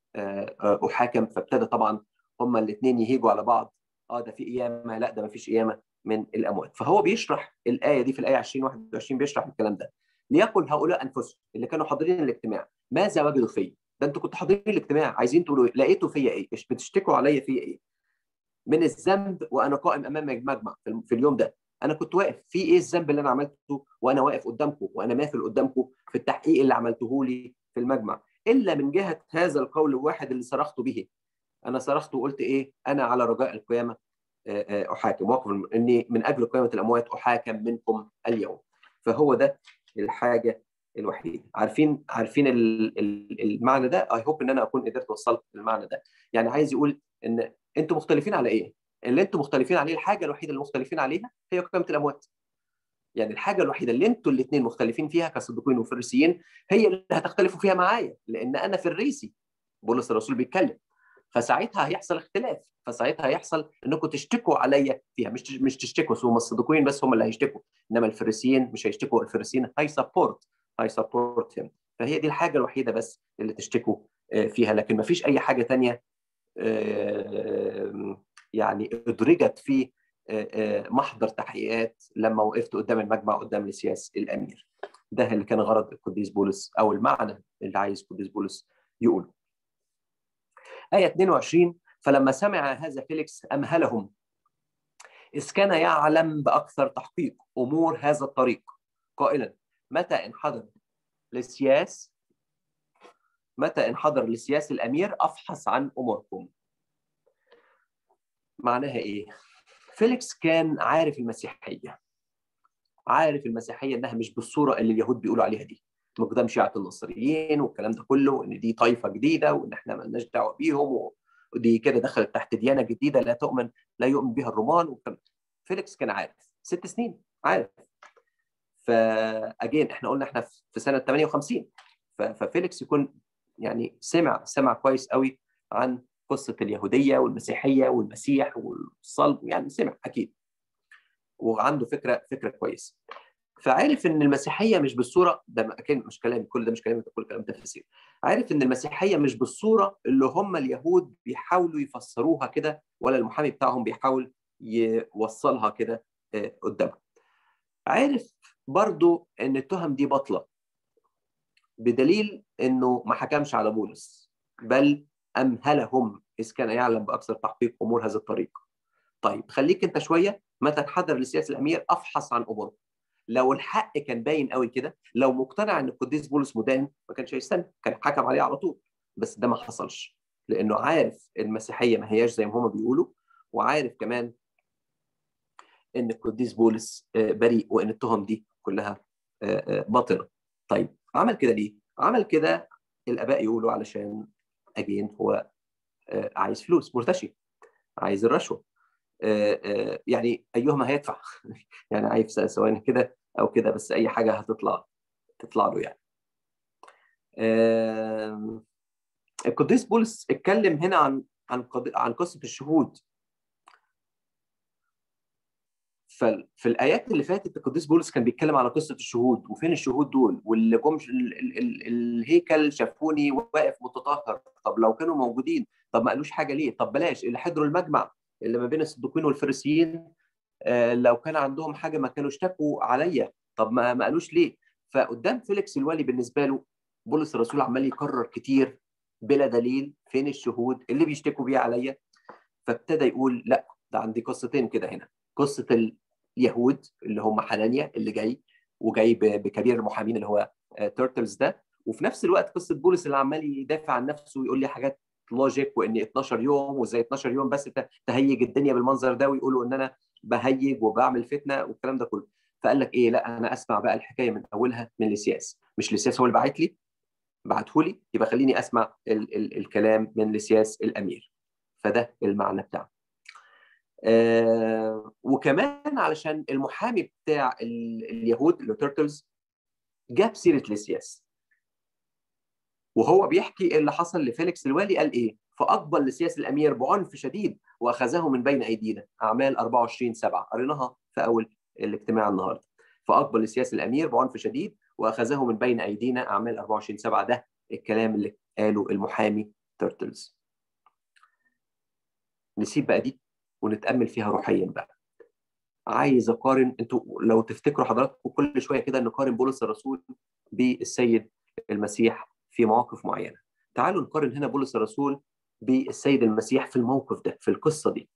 احاكم فابتدى طبعا هما الاثنين يهيجوا على بعض اه ده في قيامه لا ده ما فيش قيامه من الاموات فهو بيشرح الايه دي في الايه 20 21 بيشرح الكلام ده ليقل هؤلاء انفسهم اللي كانوا حاضرين الاجتماع ماذا وجدوا فيا ده انتوا كنتوا حاضرين الاجتماع عايزين تقولوا لقيتوا فيا ايه بتشتكوا عليا فيا ايه من الذنب وانا قائم امام المجمع في اليوم ده انا كنت واقف في ايه الذنب اللي انا عملته وانا واقف قدامكم وانا ماثل قدامكم في التحقيق اللي عملته لي في المجمع الا من جهه هذا القول الواحد اللي صرخت به انا صرخت وقلت ايه انا على رجاء القيامه احاكم واقف اني من اجل قيامه الاموات احاكم منكم اليوم فهو ده الحاجه الوحيده عارفين عارفين المعنى ده اي هوب ان انا اكون قدرت وصلت المعنى ده يعني عايز يقول ان انتوا مختلفين على ايه اللي انتوا مختلفين عليه الحاجه الوحيده اللي مختلفين عليها هي قيامه الاموات يعني الحاجه الوحيده اللي انتوا الاثنين مختلفين فيها كصديقين وفريسيين هي اللي هتختلفوا فيها معايا لان انا فريسي بولس الرسول بيتكلم فساعتها هيحصل اختلاف فساعتها هيحصل انكم تشتكوا عليا فيها مش مش تشتكوا هم الصديقين بس هم اللي هيشتكوا انما الفريسيين مش هيشتكوا الفريسيين هاي سبورت هاي سبورت هم فهي دي الحاجه الوحيده بس اللي تشتكوا فيها لكن ما فيش اي حاجه ثانيه يعني ادرجت في محضر تحقيقات لما وقفت قدام المجمع قدام لسياس الامير ده اللي كان غرض القديس بولس او المعنى اللي عايز القديس بولس يقوله آية 22 فلما سمع هذا فيليكس أمهلهم إذ كان يعلم بأكثر تحقيق أمور هذا الطريق قائلا متى انحدر لسياس متى انحدر لسياس الأمير أفحص عن أموركم معناها إيه؟ فيليكس كان عارف المسيحية عارف المسيحية إنها مش بالصورة اللي اليهود بيقولوا عليها دي مقدام شيعة النصريين والكلام ده كله وان دي طائفه جديده وان احنا مالناش دعوه بيهم ودي كده دخلت تحت ديانه جديده لا تؤمن لا يؤمن بها الرومان والكلام فيليكس كان عارف ست سنين عارف فاجين احنا قلنا احنا في سنه 58 ففيليكس يكون يعني سمع سمع كويس قوي عن قصه اليهوديه والمسيحيه والمسيح والصلب يعني سمع اكيد وعنده فكره فكره كويسه فعارف ان المسيحيه مش بالصوره ده اكيد مش كلام كل ده مش كلام كل كلام تفسير عارف ان المسيحيه مش بالصوره اللي هم اليهود بيحاولوا يفسروها كده ولا المحامي بتاعهم بيحاول يوصلها كده قدامهم عارف برضو ان التهم دي باطله بدليل انه ما حكمش على بولس بل امهلهم اذ كان يعلم باكثر تحقيق امور هذا الطريق. طيب خليك انت شويه متى انحدر لسياسه الامير افحص عن اموره. لو الحق كان باين قوي كده لو مقتنع ان القديس بولس مدان ما كانش هيستنى كان حكم عليه على طول بس ده ما حصلش لانه عارف المسيحيه ما هياش زي ما هم بيقولوا وعارف كمان ان القديس بولس بريء وان التهم دي كلها باطله. طيب عمل كده ليه؟ عمل كده الاباء يقولوا علشان اجين هو عايز فلوس مرتشي عايز الرشوه يعني ايهما هيدفع يعني عايز سواء كده او كده بس اي حاجه هتطلع تطلع له يعني القديس بولس اتكلم هنا عن عن عن قصه الشهود ففي الايات اللي فاتت القديس بولس كان بيتكلم على قصه الشهود وفين الشهود دول واللي جم الهيكل شافوني واقف متطهر طب لو كانوا موجودين طب ما قالوش حاجه ليه طب بلاش اللي حضروا المجمع اللي ما بين الصدوقين والفريسيين آه لو كان عندهم حاجه ما كانوا اشتكوا عليا طب ما ما قالوش ليه فقدام فيليكس الوالي بالنسبه له بولس الرسول عمال يكرر كتير بلا دليل فين الشهود اللي بيشتكوا بيه عليا فابتدى يقول لا ده عندي قصتين كده هنا قصه اليهود اللي هم حنانيا اللي جاي وجاي بكبير المحامين اللي هو تيرتلز ده وفي نفس الوقت قصه بولس اللي عمال يدافع عن نفسه ويقول لي حاجات لوجيك وان 12 يوم وازاي 12 يوم بس تهيج الدنيا بالمنظر ده ويقولوا ان انا بهيج وبعمل فتنه والكلام ده كله فقال لك ايه لا انا اسمع بقى الحكايه من اولها من لسياس مش لسياس هو اللي بعت لي بعته لي يبقى خليني اسمع ال ال الكلام من لسياس الامير فده المعنى بتاعه آه وكمان علشان المحامي بتاع اليهود اللي تيرتلز جاب سيره لسياس وهو بيحكي اللي حصل لفيليكس الوالي قال ايه فاقبل لسياس الامير بعنف شديد واخذه من بين ايدينا اعمال 24 7 قريناها في اول الاجتماع النهارده فاقبل لسياس الامير بعنف شديد واخذه من بين ايدينا اعمال 24 7 ده الكلام اللي قاله المحامي تيرتلز نسيب بقى دي ونتامل فيها روحيا بقى عايز اقارن انتوا لو تفتكروا حضراتكم كل شويه كده نقارن بولس الرسول بالسيد المسيح في مواقف معينه تعالوا نقارن هنا بولس الرسول بالسيد المسيح في الموقف ده في القصه دي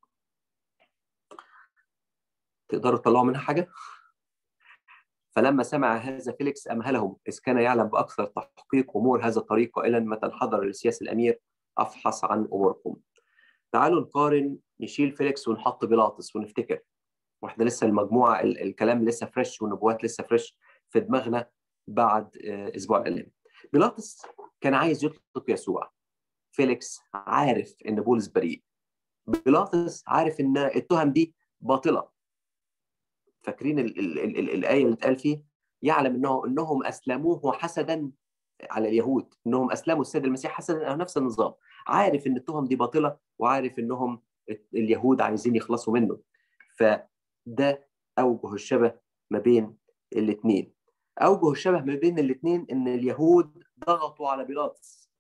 تقدروا تطلعوا منها حاجه فلما سمع هذا فيليكس امهلهم اذ كان يعلم باكثر تحقيق امور هذا الطريق قائلا متى انحدر لسياس الامير افحص عن اموركم تعالوا نقارن نشيل فيليكس ونحط بيلاطس ونفتكر واحنا لسه المجموعه الكلام لسه فريش والنبوات لسه فريش في دماغنا بعد اسبوع الالام بيلاطس كان عايز يطلق يسوع فيليكس عارف ان بولس بريء بيلاطس عارف ان التهم دي باطله فاكرين ال ال ال ال الايه اللي اتقال فيه يعلم انه انهم اسلموه حسدا على اليهود انهم اسلموا السيد المسيح حسدا نفس النظام عارف ان التهم دي باطله وعارف انهم اليهود عايزين يخلصوا منه فده اوجه الشبه ما بين الاثنين اوجه الشبه ما بين الاثنين ان اليهود ضغطوا على بيلاطس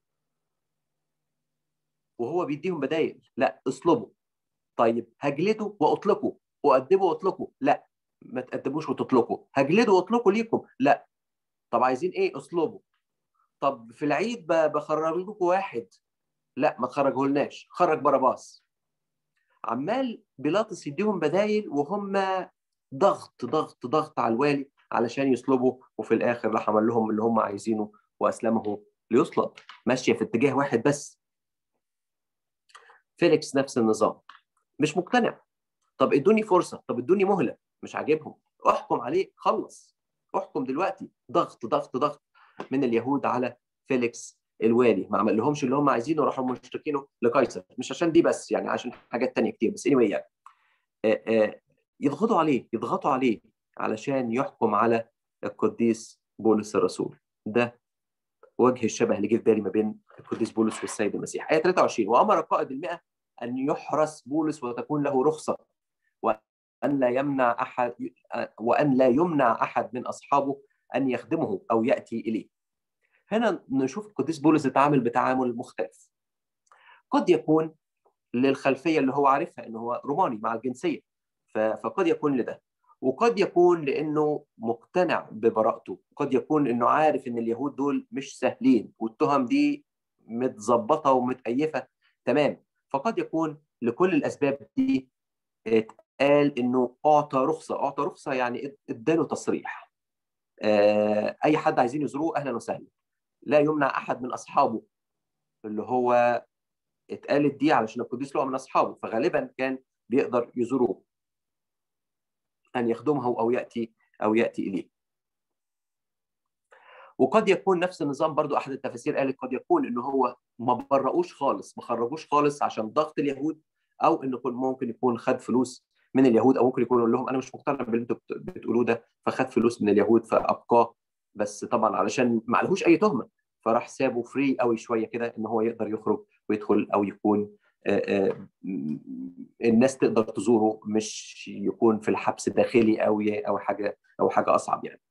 وهو بيديهم بدايل لا اصلبوا طيب هجلده واطلقوا وادبوا واطلقوا لا ما تقدموش وتطلقوا هجلدوا واطلقوا ليكم لا طب عايزين ايه اصلبوا طب في العيد بخرج لكم واحد لا ما تخرجهولناش خرج باراباس عمال بيلاطس يديهم بدايل وهم ضغط ضغط ضغط على الوالي علشان يصلبوا وفي الاخر راح عمل لهم اللي هم عايزينه واسلمه ليصلب ماشيه في اتجاه واحد بس فيليكس نفس النظام مش مقتنع طب ادوني فرصه طب ادوني مهله مش عاجبهم احكم عليه خلص احكم دلوقتي ضغط ضغط ضغط من اليهود على فيليكس الوالي ما عمل لهمش اللي هم عايزينه راحوا مشتكينه لقيصر مش عشان دي بس يعني عشان حاجات تانية كتير بس anyway يعني آآ آآ يضغطوا عليه يضغطوا عليه علشان يحكم على القديس بولس الرسول ده وجه الشبه اللي جه في بالي ما بين القديس بولس والسيد المسيح آية 23 وأمر قائد المئة أن يحرس بولس وتكون له رخصة وأن لا يمنع أحد وأن لا يمنع أحد من أصحابه أن يخدمه أو يأتي إليه هنا نشوف القديس بولس اتعامل بتعامل مختلف قد يكون للخلفية اللي هو عارفها إن هو روماني مع الجنسية فقد يكون لده وقد يكون لانه مقتنع ببراءته قد يكون انه عارف ان اليهود دول مش سهلين والتهم دي متظبطه ومتأيفه تمام فقد يكون لكل الاسباب دي اتقال انه اعطى رخصه اعطى رخصه يعني اداله تصريح آه، اي حد عايزين يزوروه اهلا وسهلا لا يمنع احد من اصحابه اللي هو اتقالت دي علشان القديس لقى من اصحابه فغالبا كان بيقدر يزوروه ان يخدمه او ياتي او ياتي اليه وقد يكون نفس النظام برضو احد التفاسير قالت قد يكون ان هو ما برؤوش خالص ما خرجوش خالص عشان ضغط اليهود او انه ممكن يكون خد فلوس من اليهود او ممكن يكون يقول لهم انا مش مقتنع باللي انتوا بتقولوه ده فخد فلوس من اليهود فابقاه بس طبعا علشان ما عليهوش اي تهمه فراح سابه فري قوي شويه كده ان هو يقدر يخرج ويدخل او يكون الناس تقدر تزوره مش يكون في الحبس داخلي او او حاجه او حاجه اصعب يعني.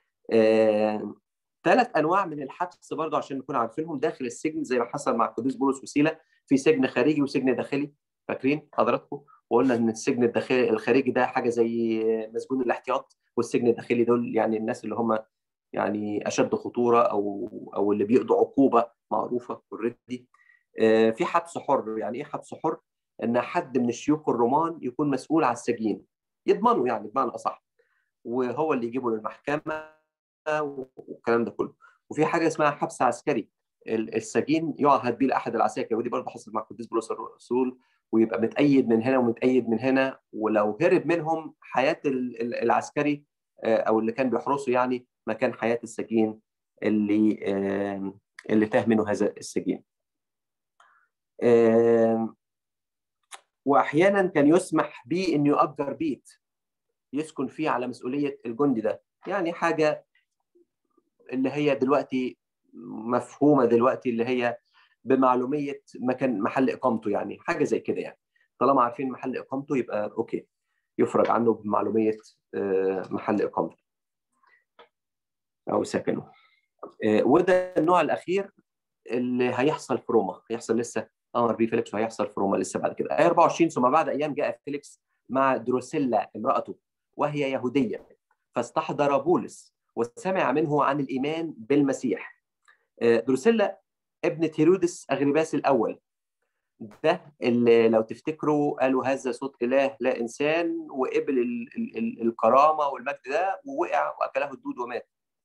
ثلاث انواع من الحبس برضه عشان نكون عارفينهم داخل السجن زي ما حصل مع القديس بولس وسيله في سجن خارجي وسجن داخلي فاكرين حضراتكم وقلنا ان السجن الداخلي الخارجي ده حاجه زي مسجون الاحتياط والسجن الداخلي دول يعني الناس اللي هم يعني اشد خطوره او او اللي بيقضوا عقوبه معروفه اوريدي في حبس حر يعني ايه حبس حر ان حد من الشيوخ الرومان يكون مسؤول على السجين يضمنوا يعني بمعنى اصح وهو اللي يجيبه للمحكمه والكلام ده كله وفي حاجه اسمها حبس عسكري السجين يعهد به لاحد العساكر ودي برضه حصلت مع القديس بولس الرسول ويبقى متأيد من هنا ومتأيد من هنا ولو هرب منهم حياة العسكري أو اللي كان بيحرسه يعني مكان حياة السجين اللي اللي تاه منه هذا السجين. وأحيانا كان يسمح به إنه يؤجر بيت يسكن فيه على مسؤولية الجندي ده يعني حاجة اللي هي دلوقتي مفهومة دلوقتي اللي هي بمعلوميه مكان محل اقامته يعني حاجه زي كده يعني طالما عارفين محل اقامته يبقى اوكي يفرج عنه بمعلوميه محل اقامته او سكنه وده النوع الاخير اللي هيحصل في روما هيحصل لسه امر بيه فيليكس وهيحصل في روما لسه بعد كده ايه 24 ثم بعد ايام جاء فيليكس مع دروسيلا امراته وهي يهوديه فاستحضر بولس وسمع منه عن الايمان بالمسيح دروسيلا ابنة هيرودس أغرباس الأول ده اللي لو تفتكروا قالوا هذا صوت إله لا إنسان وقبل ال ال ال الكرامة والمجد ده ووقع وأكله الدود ومات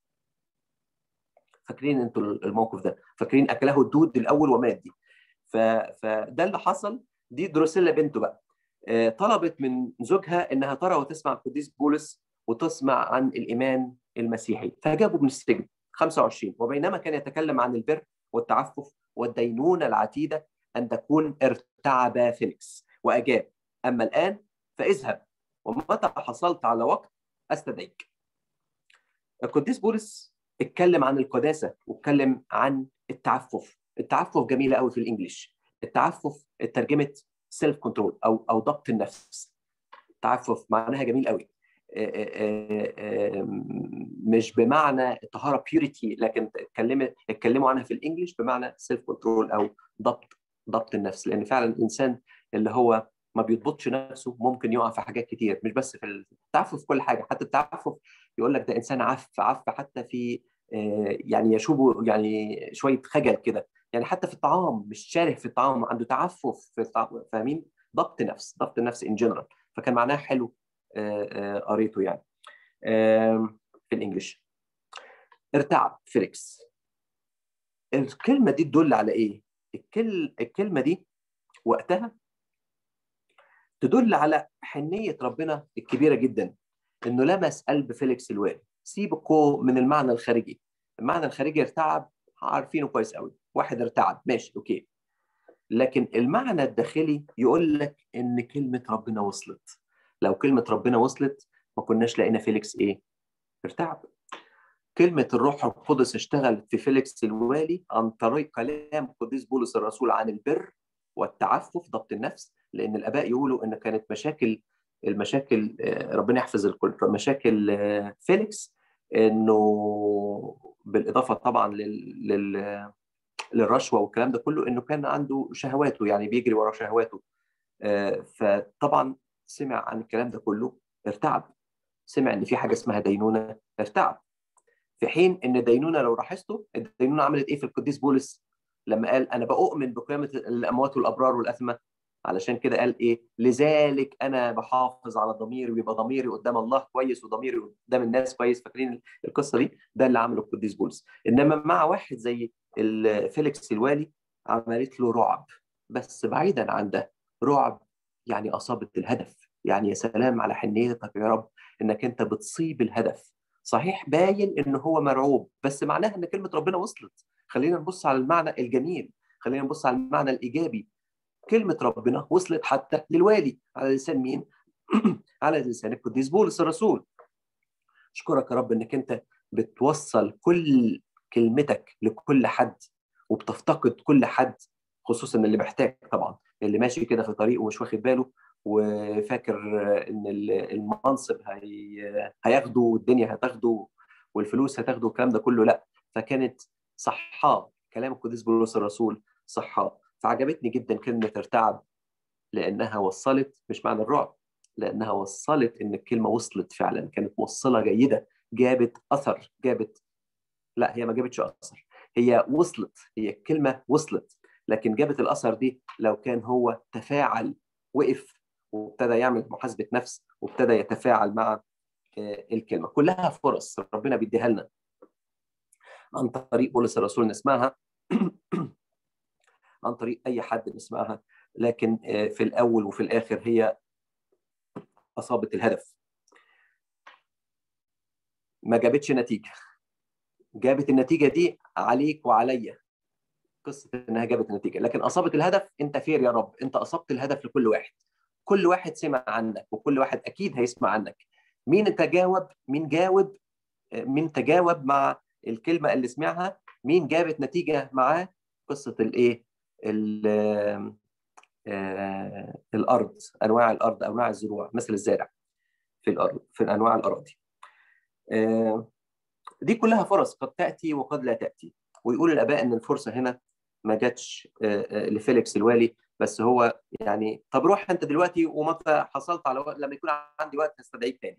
فاكرين انتوا الموقف ده فاكرين أكله الدود الأول ومات دي فده اللي حصل دي دروسيلا بنته بقى طلبت من زوجها انها ترى وتسمع القديس بولس وتسمع عن الايمان المسيحي فجابوا من السجن 25 وبينما كان يتكلم عن البر والتعفف والدينونة العتيدة أن تكون ارتعب فيليكس وأجاب أما الآن فاذهب ومتى حصلت على وقت أستدعيك القديس بولس اتكلم عن القداسة واتكلم عن التعفف التعفف جميلة قوي في الإنجليش التعفف اترجمت سيلف كنترول أو أو ضبط النفس التعفف معناها جميل قوي مش بمعنى الطهاره بيوريتي لكن اتكلموا اتكلموا عنها في الانجليش بمعنى سيلف كنترول او ضبط ضبط النفس لان فعلا الانسان اللي هو ما بيضبطش نفسه ممكن يقع في حاجات كتير مش بس في التعفف في كل حاجه حتى التعفف يقول لك ده انسان عف عف حتى في يعني يشوبه يعني شويه خجل كده يعني حتى في الطعام مش شاره في الطعام عنده تعفف في الطعام فاهمين ضبط نفس ضبط النفس ان جنرال فكان معناها حلو قريته يعني في الانجليش ارتعب فيليكس الكلمه دي تدل على ايه الكل الكلمه دي وقتها تدل على حنيه ربنا الكبيره جدا انه لمس قلب فيليكس الوالي سيبكوا من المعنى الخارجي المعنى الخارجي ارتعب عارفينه كويس قوي واحد ارتعب ماشي اوكي لكن المعنى الداخلي يقول لك ان كلمه ربنا وصلت لو كلمة ربنا وصلت ما كناش لقينا فيليكس إيه؟ ارتعب. كلمة الروح القدس اشتغلت في فيليكس الوالي عن طريق كلام قديس بولس الرسول عن البر والتعفف ضبط النفس لأن الآباء يقولوا إن كانت مشاكل المشاكل ربنا يحفظ الكل مشاكل فيليكس إنه بالإضافة طبعا لل, لل للرشوة والكلام ده كله إنه كان عنده شهواته يعني بيجري ورا شهواته فطبعا سمع عن الكلام ده كله ارتعب سمع ان في حاجه اسمها دينونه ارتعب في حين ان الدينونه لو لاحظتوا الدينونه عملت ايه في القديس بولس لما قال انا بؤمن بقيامه الاموات والابرار والاثمه علشان كده قال ايه لذلك انا بحافظ على ضميري ويبقى ضميري قدام الله كويس وضميري قدام الناس كويس فاكرين القصه دي ده اللي عمله القديس بولس انما مع واحد زي فيليكس الوالي عملت له رعب بس بعيدا عن ده رعب يعني اصابت الهدف يعني يا سلام على حنيتك يا رب انك انت بتصيب الهدف صحيح باين ان هو مرعوب بس معناها ان كلمه ربنا وصلت خلينا نبص على المعنى الجميل خلينا نبص على المعنى الايجابي كلمه ربنا وصلت حتى للوالي على لسان مين على لسان القديس بولس الرسول اشكرك يا رب انك انت بتوصل كل كلمتك لكل حد وبتفتقد كل حد خصوصا اللي محتاج طبعا اللي ماشي كده في طريقه ومش واخد باله وفاكر ان المنصب هي... هياخده والدنيا هتاخده والفلوس هتاخده والكلام ده كله لا فكانت صحاه كلام القديس بولس الرسول صحاه فعجبتني جدا كلمه ارتعب لانها وصلت مش معنى الرعب لانها وصلت ان الكلمه وصلت فعلا كانت موصله جيده جابت اثر جابت لا هي ما جابتش اثر هي وصلت هي الكلمه وصلت لكن جابت الاثر دي لو كان هو تفاعل وقف وابتدى يعمل محاسبه نفس وابتدى يتفاعل مع الكلمه كلها فرص ربنا بيديها لنا عن طريق بولس الرسول نسمعها عن طريق اي حد نسمعها لكن في الاول وفي الاخر هي اصابت الهدف ما جابتش نتيجه جابت النتيجه دي عليك وعليا قصه انها جابت النتيجه لكن اصابت الهدف انت فير يا رب انت اصبت الهدف لكل واحد كل واحد سمع عنك وكل واحد اكيد هيسمع عنك مين تجاوب مين جاوب مين تجاوب مع الكلمه اللي سمعها مين جابت نتيجه معاه قصه الايه الارض انواع الارض انواع الزروع مثل الزارع في الارض في انواع الاراضي دي كلها فرص قد تاتي وقد لا تاتي ويقول الاباء ان الفرصه هنا ما جاتش لفيليكس الوالي بس هو يعني طب روح انت دلوقتي ومتى حصلت على وقت لما يكون عندي وقت هستدعيك تاني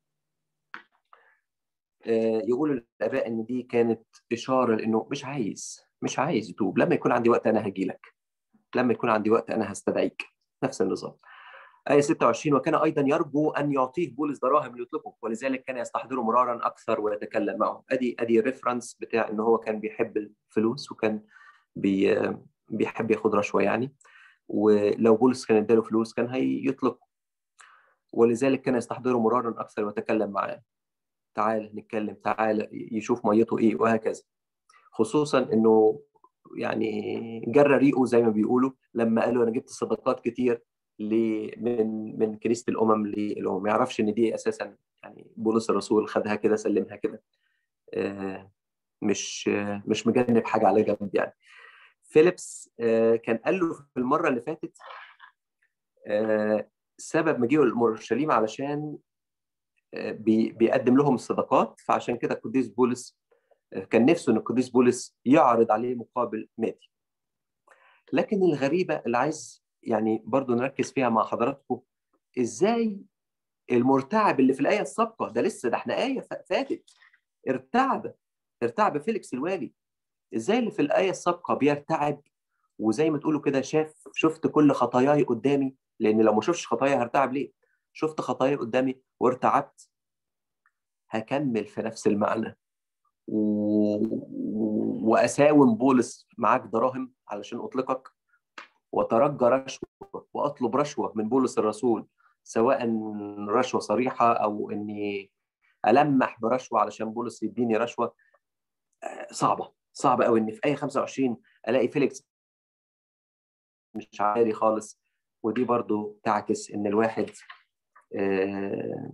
يقول الاباء ان دي كانت اشاره لانه مش عايز مش عايز يتوب لما يكون عندي وقت انا هجي لك لما يكون عندي وقت انا هستدعيك نفس النظام آية 26 وكان أيضا يرجو أن يعطيه بولس دراهم ليطلقه ولذلك كان يستحضره مرارا أكثر ويتكلم معه أدي أدي الريفرنس بتاع إن هو كان بيحب الفلوس وكان بي بيحب ياخد رشوة يعني ولو بولس كان اداله فلوس كان هيطلق ولذلك كان يستحضره مرارا أكثر ويتكلم معاه تعال نتكلم تعال يشوف ميته إيه وهكذا خصوصا إنه يعني جرى ريقه زي ما بيقولوا لما قالوا أنا جبت صدقات كتير من من كنيسه الامم للامم ما يعرفش ان دي اساسا يعني بولس الرسول خدها كده سلمها كده مش مش مجنب حاجه على جنب يعني فيليبس كان قال له في المره اللي فاتت سبب مجيئه لأورشليم علشان بيقدم لهم الصدقات فعشان كده القديس بولس كان نفسه ان القديس بولس يعرض عليه مقابل مادي لكن الغريبه اللي عايز يعني برضو نركز فيها مع حضراتكم ازاي المرتعب اللي في الايه السابقه ده لسه ده احنا ايه فاتت ارتعب ارتعب فيليكس الوالي ازاي اللي في الايه السابقه بيرتعب وزي ما تقولوا كده شاف شفت كل خطاياي قدامي لان لو ما شفتش خطاياي هرتعب ليه شفت خطاياي قدامي وارتعبت هكمل في نفس المعنى و... واساوم بولس معاك دراهم علشان اطلقك وترجى رشوه واطلب رشوه من بولس الرسول سواء رشوه صريحه او اني المح برشوه علشان بولس يديني رشوه صعبه صعبه قوي ان في ايه 25 الاقي فيليكس مش عالي خالص ودي برضو تعكس ان الواحد آه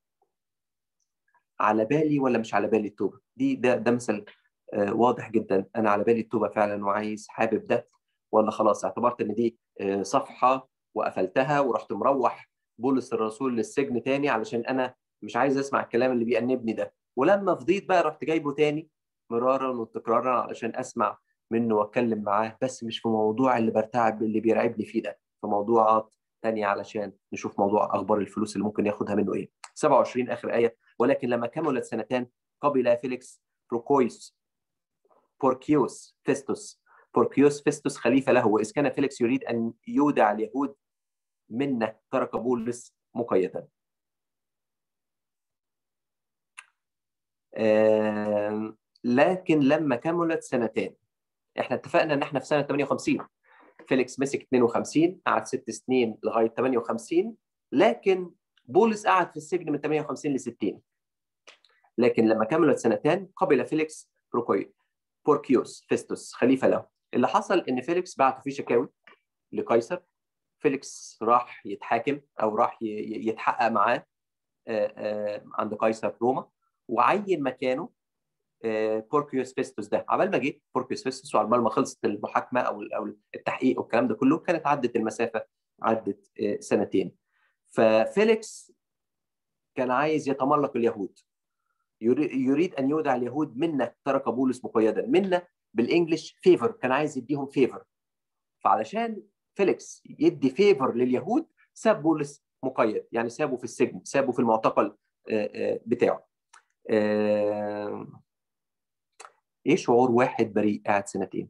على بالي ولا مش على بالي التوبه دي ده ده مثل آه واضح جدا انا على بالي التوبه فعلا وعايز حابب ده ولا خلاص اعتبرت ان دي صفحه وقفلتها ورحت مروح بولس الرسول للسجن تاني علشان انا مش عايز اسمع الكلام اللي بيأنبني ده ولما فضيت بقى رحت جايبه تاني مرارا وتكرارا علشان اسمع منه واتكلم معاه بس مش في موضوع اللي برتعب اللي بيرعبني فيه ده في موضوعات تانية علشان نشوف موضوع اخبار الفلوس اللي ممكن ياخدها منه ايه 27 اخر ايه ولكن لما كملت سنتان قبل فيليكس بروكويس بوركيوس فيستوس بوركيوس فيستوس خليفه له واذ كان فيليكس يريد ان يودع اليهود منه ترك بولس مقيدا لكن لما كملت سنتان احنا اتفقنا ان احنا في سنه 58 فيليكس مسك 52 قعد ست سنين لغايه 58 لكن بولس قعد في السجن من 58 ل 60 لكن لما كملت سنتان قبل فيليكس بروكوي بوركيوس فيستوس خليفه له اللي حصل ان فيليكس بعت فيه شكاوي لقيصر فيليكس راح يتحاكم او راح يتحقق معاه عند قيصر روما وعين مكانه بوركيوس فيستوس ده عبال ما جه بوركيوس فيستوس وعبال ما خلصت المحاكمه او او التحقيق والكلام ده كله كانت عدت المسافه عدت سنتين ففيليكس كان عايز يتملق اليهود يريد ان يودع اليهود منا ترك بولس مقيدا منا بالانجلش فيفر كان عايز يديهم فيفر فعلشان فيليكس يدي فيفر لليهود ساب بولس مقيد يعني سابه في السجن سابه في المعتقل بتاعه ايه شعور واحد بريء قاعد سنتين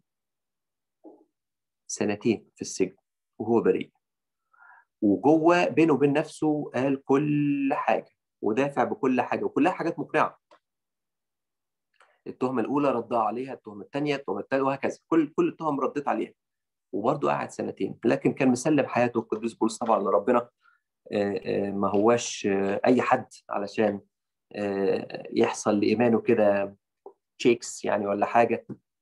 سنتين في السجن وهو بريء وجوه بينه وبين نفسه قال كل حاجه ودافع بكل حاجه وكلها حاجات مقنعه التهمه الاولى ردها عليها التهمه الثانيه التهمه الثالثه وهكذا كل كل التهم رديت عليها وبرضه قعد سنتين لكن كان مسلم حياته القديس بولس طبعا لربنا ما هواش اي حد علشان يحصل لايمانه كده تشيكس يعني ولا حاجه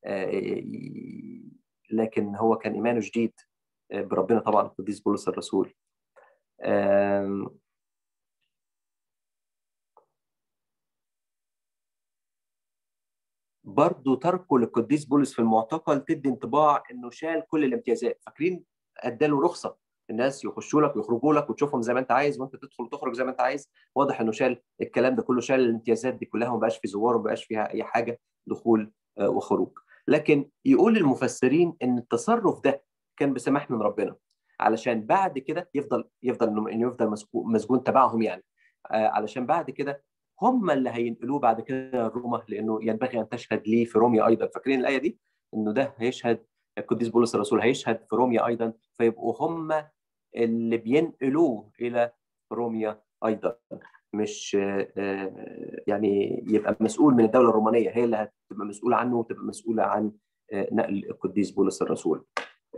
لكن هو كان ايمانه جديد بربنا طبعا القديس بولس الرسول برضه تركه للقديس بولس في المعتقل تدي انطباع انه شال كل الامتيازات فاكرين اداله رخصه الناس يخشوا لك ويخرجوا لك وتشوفهم زي ما انت عايز وانت تدخل وتخرج زي ما انت عايز واضح انه شال الكلام ده كله شال الامتيازات دي كلها وما بقاش في زوار وما بقاش فيها اي حاجه دخول وخروج لكن يقول المفسرين ان التصرف ده كان بسماح من ربنا علشان بعد كده يفضل يفضل انه يفضل مسجون تبعهم يعني علشان بعد كده هم اللي هينقلوه بعد كده روما لانه ينبغي ان تشهد لي في روميا ايضا فاكرين الايه دي انه ده هيشهد القديس بولس الرسول هيشهد في روميا ايضا فيبقوا هم اللي بينقلوه الى روميا ايضا مش يعني يبقى مسؤول من الدوله الرومانيه هي اللي هتبقى مسؤوله عنه وتبقى مسؤوله عن نقل القديس بولس الرسول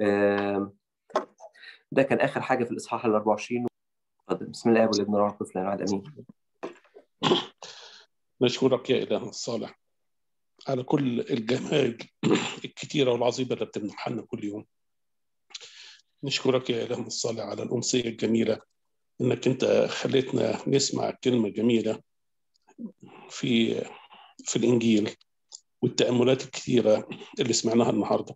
ده كان اخر حاجه في الاصحاح ال 24 بسم الله والابن والروح القدس لا امين نشكرك يا إله الصالح على كل الجمال الكتيرة والعظيمة اللي بتمنحها لنا كل يوم نشكرك يا إله الصالح على الأمسية الجميلة إنك أنت خليتنا نسمع كلمة جميلة في في الإنجيل والتأملات الكثيرة اللي سمعناها النهاردة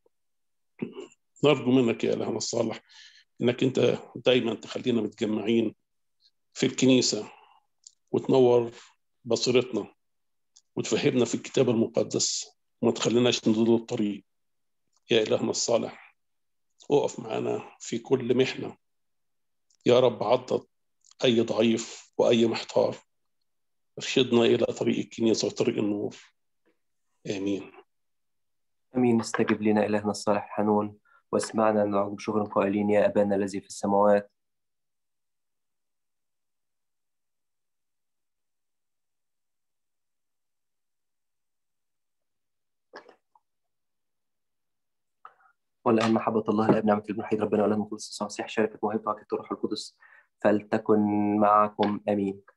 نرجو منك يا إلهنا الصالح إنك أنت دايما تخلينا متجمعين في الكنيسة وتنور بصيرتنا وتفهمنا في الكتاب المقدس وما تخليناش نضل الطريق يا إلهنا الصالح اقف معنا في كل محنة يا رب عضد أي ضعيف وأي محتار ارشدنا إلى طريق الكنيسة وطريق النور آمين امين استجب لنا الهنا الصالح الحنون واسمعنا ندعو بشكر قائلين يا ابانا الذي في السماوات والآن محبة الله الآب نعمة الابن الوحيد ربنا والآن مخلص المسيح شركة موهبة وعطية الروح القدس فلتكن معكم آمين